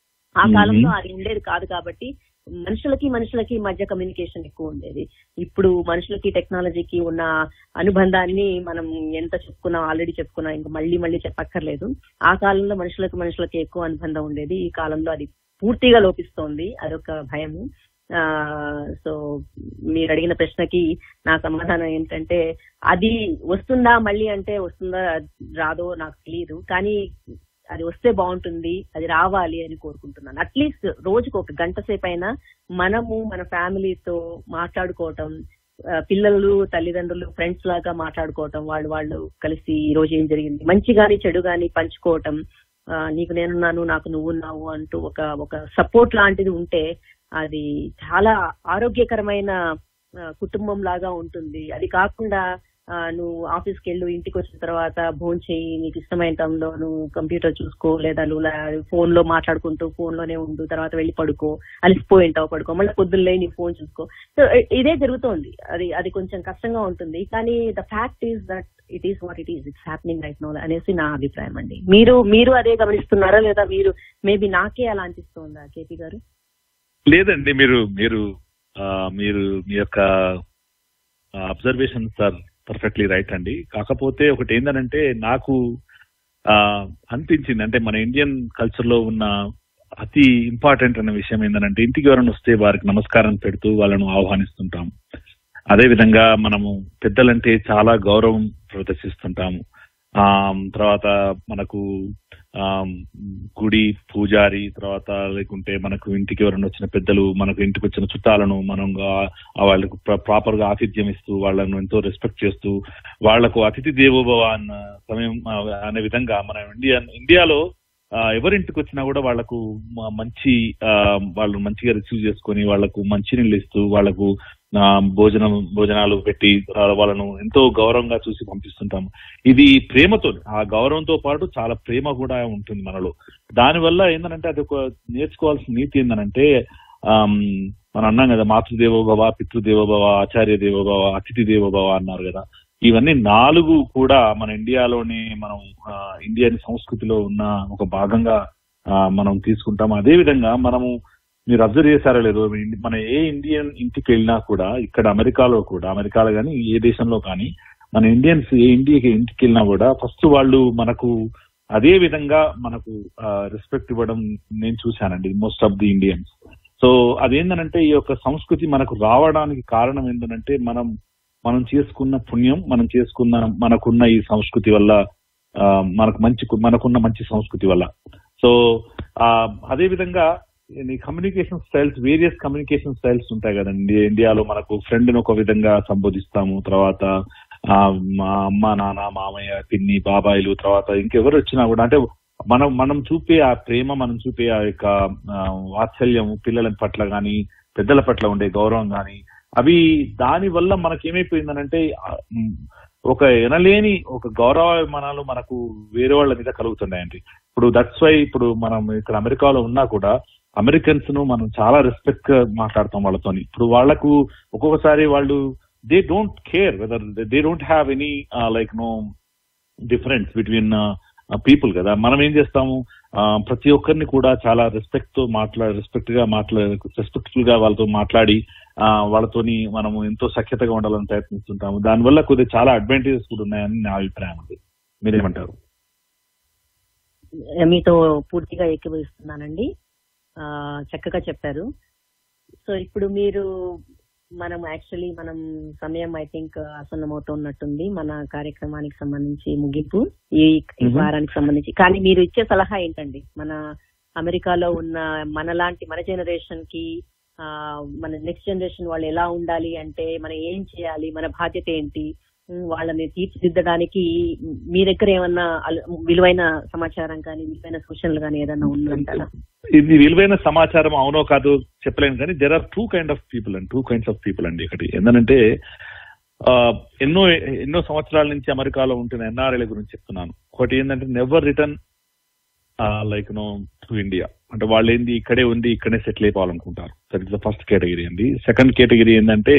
ఆ మ్మ్. కాలంలో అది ఉండేది కాదు కాబట్టి మనుషులకి మనుషులకి మధ్య కమ్యూనికేషన్ ఎక్కువ ఉండేది ఇప్పుడు మనుషులకి టెక్నాలజీకి ఉన్న అనుబంధాన్ని మనం ఎంత చెప్పుకున్నాం ఆల్రెడీ చెప్పుకున్నాం ఇంకా మళ్ళీ మళ్ళీ చెప్పక్కర్లేదు ఆ కాలంలో మనుషులకు మనుషులకి ఎక్కువ అనుబంధం ఉండేది ఈ కాలంలో అది పూర్తిగా లోపిస్తోంది అదొక భయము ఆ సో మీరు అడిగిన ప్రశ్నకి నా సమాధానం ఏంటంటే అది వస్తుందా మళ్ళీ అంటే వస్తుందా రాదో నాకు తెలియదు కానీ అది వస్తే బాగుంటుంది అది రావాలి అని కోరుకుంటున్నాను అట్లీస్ట్ రోజుకు ఒక గంట సేపు అయినా మనము మన ఫ్యామిలీతో మాట్లాడుకోవటం ఆ, పిల్లలు తల్లిదండ్రులు ఫ్రెండ్స్ లాగా మాట్లాడుకోవటం వాళ్ళు వాళ్ళు కలిసి ఈ రోజు ఏం జరిగింది మంచి గాని చెడు గాని పంచుకోవటం ఆ, నీకు నేనున్నాను నాకు నువ్వున్నావు అంటూ ఒక ఒక సపోర్ట్ లాంటిది ఉంటే అది చాలా ఆరోగ్యకరమైన ఆ, కుటుంబం లాగా ఉంటుంది అది కాకుండా ఆ, నువ్వు ఆఫీస్కి వెళ్ళు ఇంటికి వచ్చిన తర్వాత భోజనం చేయి నీకు ఇష్టమైన టైంలో నువ్వు కంప్యూటర్ చూసుకో లేదా నువ్వు ఫోన్ లో మాట్లాడుకుంటూ ఫోన్ లోనే ఉండు తర్వాత వెళ్ళి పడుకో అలిసిపోయి ఉంటావు పడుకో మళ్ళీ పొద్దున్నే నీ ఫోన్ చూసుకో సో ఇదే జరుగుతోంది అది అది కొంచెం కష్టంగా ఉంటుంది కానీ the fact is that it is what it is it's happening right no అనేసి నా అభిప్రాయం అండి మీరు మీరు అదే గమనిస్తున్నారా లేదా మీరు మేబీ నాకే అలా అనిపిస్తుందా కేపీ గారు లేదండి మీరు మీరు ఆ, మీరు మీ యొక్క అబ్జర్వేషన్స్ ఆర్ పర్ఫెక్ట్లీ రైట్ అండి కాకపోతే ఒకటి ఏంటంటే నాకు ఆ, అనిపించింది అంటే మన ఇండియన్ కల్చర్ లో ఉన్న అతి ఇంపార్టెంట్ అన్న విషయం ఏంటంటే ఇంటికి ఎవరైనా వస్తే వారికి నమస్కారం పెడుతూ వాళ్ళను ఆహ్వానిస్తుంటాం అదే విధంగా మనము పెద్దలంటే చాలా గౌరవం ప్రదర్శిస్తుంటాము ఆ తర్వాత మనకు ఆ గుడి పూజారి తర్వాత లేకుంటే మనకు ఇంటికి ఎవరైనా వచ్చిన పెద్దలు మనకు ఇంటికి వచ్చిన చుట్టాలను మనం ఆ- ఆ వాళ్ళకు ప్రాపర్ గా ఆతిథ్యం ఇస్తూ వాళ్ళను ఎంతో రెస్పెక్ట్ చేస్తూ వాళ్లకు అతిథి దేవోభవ అన్న సమయం ఆ, అనే విధంగా మన ఇండియా ఇండియాలో ఆ, ఎవరింటికి వచ్చినా కూడా వాళ్లకు మ- మంచి ఆ, వాళ్ళు మంచిగా రిసీవ్ చేసుకొని వాళ్లకు మంచి నీళ్ళు ఇస్తూ వాళ్లకు ఆ, భోజనం భోజనాలు పెట్టి ఆ, వాళ్ళను ఎంతో గౌరవంగా చూసి పంపిస్తుంటాము ఇది ప్రేమతో ఆ గౌరవంతో పాటు చాలా ప్రేమ కూడా ఉంటుంది మనలో దానివల్ల ఏంటంటే అది ఒక నేర్చుకోవాల్సిన నీతి ఏంటంటే ఆమ్, మనం అన్నాం కదా మాతృదేవోభవ పితృదేవోభవ ఆచార్య దేవోభవ అతిథి దేవోభవ అన్నారు కదా ఇవన్నీ నాలుగు కూడా మన ఇండియాలోని మనం ఆ, ఇండియన్ సంస్కృతిలో ఉన్న ఒక భాగంగా ఆ, మనం తీసుకుంటాం అదే విధంగా మనము మీరు అబ్జర్వ్ చేశారో లేదో ఇండి- మన ఏ ఇండియన్ ఇంటికి వెళ్ళినా కూడా ఇక్కడ అమెరికాలో కూడా అమెరికాలో కానీ ఏ దేశంలో కానీ మన ఇండియన్స్ ఏ ఇండియాకి ఇంటికి వెళ్ళినా కూడా ఫస్ట్ వాళ్ళు మనకు అదే విధంగా మనకు రెస్పెక్ట్ ఇవ్వడం నేను చూశానండి most of the Indians so అదేంటంటే ఈ యొక్క సంస్కృతి మనకు రావడానికి కారణం ఏంటంటే మనం మనం చేసుకున్న పుణ్యం మనం చేసుకున్న మనకున్న ఈ సంస్కృతి వల్ల ఆ, మనకు మంచి మనకున్న మంచి సంస్కృతి వల్ల సో ఆ, అదే విధంగా ఈ communication styles various communication styles ఉంటాయి కదండి ఇండియాలో మనకు ఫ్రెండ్ ఒక విధంగా సంబోధిస్తాము తర్వాత ఆ, మా అమ్మ నాన్న మామయ్య పిన్ని బాబాయిలు తర్వాత ఇంకెవరు వచ్చినా కూడా అంటే మనం మనం చూపే ఆ ప్రేమ మనం చూపే ఆ యొక్క ఆ, వాత్సల్యం పిల్లల పట్ల గాని పెద్దల పట్ల ఉండే గౌరవం గాని అవి దాని వల్ల మనకి ఏమైపోయిందనంటే ఆ, ఉమ్, ఒక ఎనలేని ఒక గౌరవమానాలు మనకు వేరే వాళ్ళ మీద కలుగుతున్నాయండి ఇప్పుడు దట్స్ వై ఇప్పుడు మనం ఇక్కడ అమెరికాలో ఉన్నా కూడా అమెరికన్స్ ను మనం చాలా రెస్పెక్ట్ గా మాట్లాడతాం వాళ్ళతోని ఇప్పుడు వాళ్ళకు ఒక్కొక్కసారి వాళ్ళు they don't care whether they don't have any like no difference between people కదా మనం ఏం చేస్తాము ఆ, ప్రతి ఒక్కరిని కూడా చాలా రెస్పెక్ట్ తో మాట్లా రెస్పెక్ట్ గా మాట్లా రెస్పెక్ట్ఫుల్ గా వాళ్ళతో మాట్లాడి ఆ, వాళ్ళతోని మనము ఎంతో సఖ్యతగా ఉండాలని ప్రయత్నిస్తుంటాము దానివల్ల కొద్దిగా చాలా అడ్వాంటేజెస్ కూడా ఉన్నాయని నా అభిప్రాయం అండి మీరేమంటారు మీతో పూర్తిగా ఏకీభవిస్తున్నానండి ఆ, చక్కగా చెప్పారు సో ఇప్పుడు మీరు మనం యాక్చువల్లీ మనం సమయం ఐ థింక్ ఆసన్నమవుతున్నట్టుంది మన కార్యక్రమానికి సంబంధించి ముగింపు ఈ ఈ Mhm. వారానికి సంబంధించి కానీ మీరు ఇచ్చే సలహా ఏంటండి మన అమెరికాలో ఉన్న మనలాంటి మన జనరేషన్ కి ఆ, మన నెక్స్ట్ జనరేషన్ వాళ్ళు ఎలా ఉండాలి అంటే మనం ఏం చేయాలి మన బాధ్యత ఏంటి ఉమ్, వాళ్ళని తీర్చిదిద్దడానికి మీ దగ్గర ఏమన్నా అల- విలువైన సమాచారం కానీ విలువైన సూచనలు కానీ ఏదన్నా ఉందంటారా ఇది విలువైన సమాచారం అవునో కాదో చెప్పలేను కానీ there are two kind of people and two kinds of people అండి ఇక్కడ ఏంటంటే ఆ, ఎన్నో ఎన్నో సంవత్సరాల నుంచి అమెరికాలో ఉంటున్న ఎన్ఆర్ఐల గురించి చెప్తున్నాను ఒకటి ఏంటంటే never return like no to India అంటే వాళ్ళు ఏంది ఇక్కడే ఉంది ఇక్కడే సెటిల్ అయిపోవాలనుకుంటారు that is the first category అండి సెకండ్ కేటగిరీ ఏంటంటే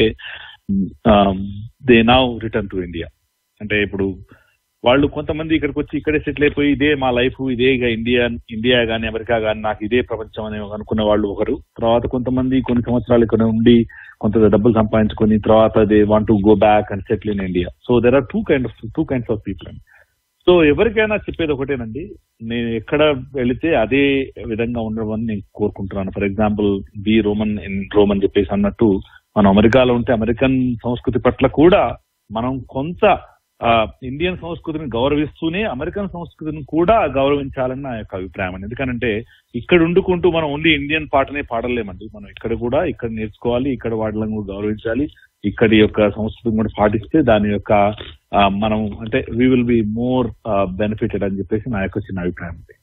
they now return to India అంటే ఇప్పుడు వాళ్ళు కొంతమంది ఇక్కడికి వచ్చి ఇక్కడే సెటిల్ అయిపోయి ఇదే మా లైఫ్ ఇదే ఇక ఇండియా ఇండియా గానీ అమెరికా గానీ నాకు ఇదే ప్రపంచం అని అనుకున్న వాళ్ళు ఒకరు తర్వాత కొంతమంది కొన్ని సంవత్సరాలు ఇక్కడ ఉండి కొంత డబ్బులు సంపాదించుకొని తర్వాత they want to go back and settle in India so there are two kind of two kinds of people అండి సో ఎవరికైనా చెప్పేది ఒకటేనండి నేను ఎక్కడ వెళితే అదే విధంగా ఉండడం నేను కోరుకుంటున్నాను for example be Roman in Rome అని చెప్పేసి అన్నట్టు మనం అమెరికాలో ఉంటే అమెరికన్ సంస్కృతి పట్ల కూడా మనం కొంత ఆ, ఇండియన్ సంస్కృతిని గౌరవిస్తూనే అమెరికన్ సంస్కృతిని కూడా గౌరవించాలని నా యొక్క అభిప్రాయం అండి ఎందుకంటే ఇక్కడ ఉండుకుంటూ మనం ఓన్లీ ఇండియన్ పాటనే పాడలేమండి మనం ఇక్కడ కూడా ఇక్కడ నేర్చుకోవాలి ఇక్కడ వాళ్ళని కూడా గౌరవించాలి ఇక్కడి యొక్క సంస్కృతిని కూడా పాటిస్తే దాని యొక్క ఆ, మనం అంటే we will be more benefited అని చెప్పేసి నా యొక్క చిన్న అభిప్రాయం అండి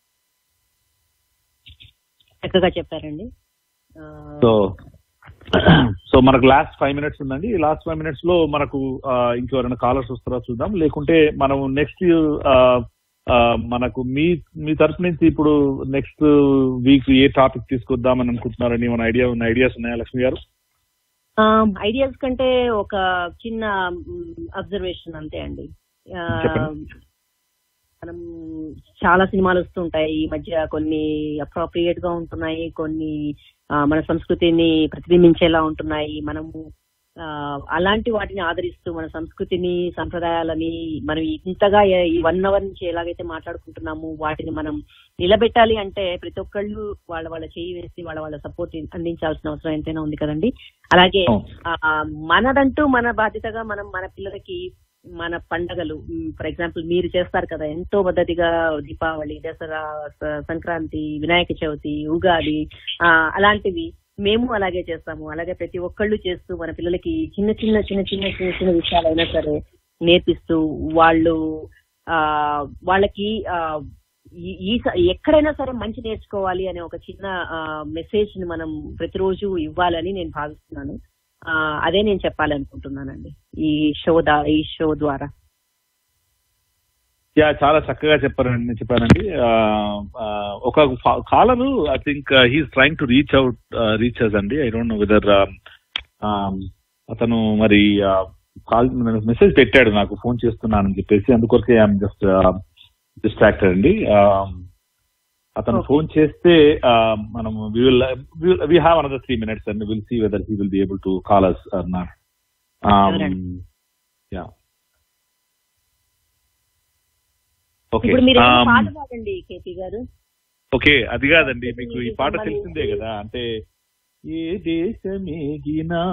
చక్కగా చెప్పారండి ఆ, సో సో మనకు లాస్ట్ ఫైవ్ మినిట్స్ ఉందండి ఈ లాస్ట్ ఫైవ్ మినిట్స్ లో మనకు ఆ, ఇంకెవరైనా కాలర్స్ వస్తారో చూద్దాం లేకుంటే మనం నెక్స్ట్ మనకు మీ మీ తరపు నుంచి ఇప్పుడు నెక్స్ట్ వీక్ ఏ టాపిక్ తీసుకొద్దామని అనుకుంటున్నారని మన ఐడియా ఉన్న ఐడియాస్ ఉన్నాయా లక్ష్మి గారు ఐడియాస్ కంటే ఒక చిన్న అబ్జర్వేషన్ అంతే అండి ఆ, చెప్పండి. మనం చాలా సినిమాలు వస్తుంటాయి ఈ మధ్య కొన్ని అప్రోప్రియేట్ గా ఉంటున్నాయి కొన్ని ఆ, మన సంస్కృతిని ప్రతిబింబించేలా ఉంటున్నాయి మనము ఆ, అలాంటి వాటిని ఆదరిస్తూ మన సంస్కృతిని సంప్రదాయాలని మనం ఇంతగా ఏ- ఈ వన్ అవర్ నుంచి ఎలాగైతే మాట్లాడుకుంటున్నాము వాటిని మనం నిలబెట్టాలి అంటే ప్రతి ఒక్కళ్ళు వాళ్ళ వాళ్ళ చేయి వేసి వాళ్ళ వాళ్ళ సపోర్ట్ అందించాల్సిన అవసరం ఎంతైనా ఉంది కదండి అలాగే ఆ, మనదంటూ మన బాధ్యతగా మనం మన పిల్లలకి మన పండగలు ఫర్ ఎగ్జాంపుల్ మీరు చేస్తారు కదా ఎంతో పద్ధతిగా దీపావళి దసరా స- సంక్రాంతి వినాయక చవితి ఉగాది ఆ, అలాంటివి మేము అలాగే చేస్తాము అలాగే ప్రతి ఒక్కళ్ళు చేస్తూ మన పిల్లలకి చిన్న చిన్న చిన్న చిన్న చిన్న చిన్న విషయాలైనా సరే నేర్పిస్తూ వాళ్ళు ఆ వాళ్ళకి ఆ ఈ- ఈ స- ఎక్కడైనా సరే మంచి నేర్చుకోవాలి అనే ఒక చిన్న మెసేజ్ ని మనం ప్రతిరోజు ఇవ్వాలని నేను భావిస్తున్నాను ఆ, అదే నేను చెప్పాలనుకుంటున్నానండి ఈ షో దా ఈ షో ద్వారా యా చాలా చక్కగా చెప్పారండి చెప్పారండి ఆ, ఆ, ఒక caller I think he's trying to reach out reach us అండి ఐ డోంట్ నో వెదర్ అతను మరి కాల్ మెసేజ్ పెట్టాడు నాకు ఫోన్ చేస్తున్నానని చెప్పేసి అందుకొరకే ఐఎమ్ జస్ట్ డిస్ట్రాక్టెడ్ అండి అతను Okay. ఫోన్ చేస్తే ఆ, మనం we have another three minutes and will see whether he will be able to call us or not yeah okay ఇప్పుడు మీరు ఏమైనా పాట పాడండి కేపీ గారు ఓకే అది కాదండి మీకు ఈ పాట మరి- తెలిసిందే కదా అంటే ఏ దేశమేగినా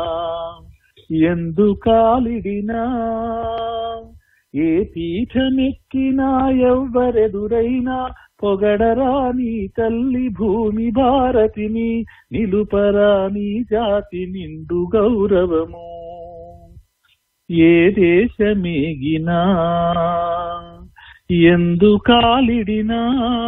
ఎందు కాలిడినా ఏ పీఠమెక్కినా ఎవ్వరెదురైనా పొగడరా నీ తల్లి భూమి భారతిని నిలుపరా నీ జాతి నిండు గౌరవము ఏ దేశమేగినా ఎందు కాలిడినా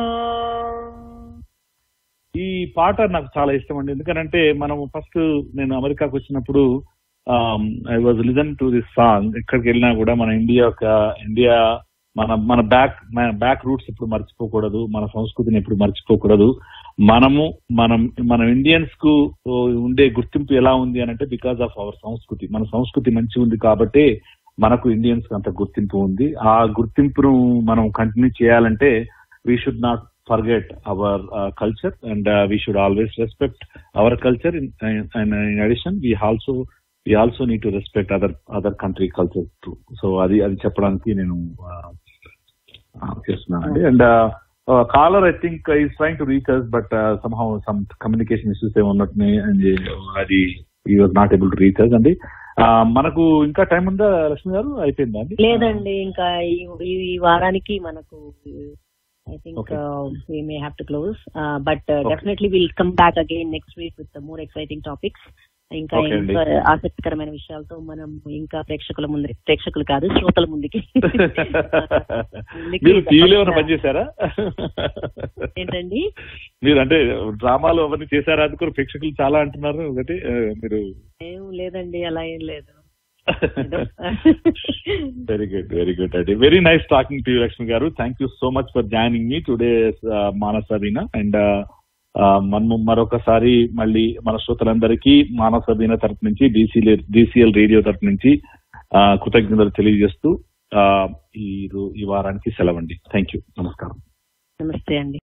ఈ పాట నాకు చాలా ఇష్టం అండి ఎందుకనంటే మనం ఫస్ట్ నేను అమెరికాకు వచ్చినప్పుడు I was listen to this song ఎక్కడికి వెళ్ళినా కూడా మన ఇండియా యొక్క ఇండియా మన మన బ్యాక్ మన బ్యాక్ రూట్స్ ఎప్పుడు మర్చిపోకూడదు మన సంస్కృతిని ఎప్పుడు మర్చిపోకూడదు మనము మనం మన ఇండియన్స్ కు ఓ, ఉండే గుర్తింపు ఎలా ఉంది అని అంటే బికాస్ ఆఫ్ అవర్ సంస్కృతి మన సంస్కృతి మంచి ఉంది కాబట్టి మనకు ఇండియన్స్ కి అంత గుర్తింపు ఉంది ఆ గుర్తింపును మనం కంటిన్యూ చేయాలంటే we should not forget our culture and we should always respect our culture and in addition we also we also need to respect other other country culture too so అది అది చెప్పడానికి నేను uh, చేస్తున్నానండి and caller I think is trying to reach us but somehow some communication issues ఏమి ఉన్నట్టున్నాయి అండ్ అది ఈ was not able to reach us అండి Uh, మనకు ఇంకా టైం ఉందా లక్ష్మి గారు అయిపోయిందా అండి లేదండి ఇంకా ఈ- ఈ ఈ వారానికి మనకు I think Okay. We may have to close but Okay. Definitely will come back again next week with more exciting topics ఇంకా Okay అండి. ఇంకా ఆసక్తికరమైన విషయాలతో మనం ఇంకా ప్రేక్షకుల ముందు ప్రేక్షకులు కాదు శ్రోతల ముందుకి మీరు టీవీలో ఏమైనా పనిచేశారా ఏంటండి మీరు అంటే డ్రామాలు అవన్నీ చేశారా అది కూడా ప్రేక్షకులు చాలా అంటున్నారు ఒకటి ఆ, మీరు ఏం లేదండి అలా ఏం లేదు వెరీ గుడ్ వెరీ గుడ్ అండి very nice talking to Lakshmi garu thank you so much for joining me today మానసబీన అండ్ మనము మరొకసారి మళ్ళీ మన శ్రోతలందరికీ మానసబీన తరపు నుంచి డిసిఎల్ డిసిఎల్ రేడియో తరపు నుంచి ఆ, కృతజ్ఞతలు తెలియజేస్తూ ఆ, ఈ రో- ఈ వారానికి సెలవండి థ్యాంక్ యూ నమస్కారం నమస్తే అండి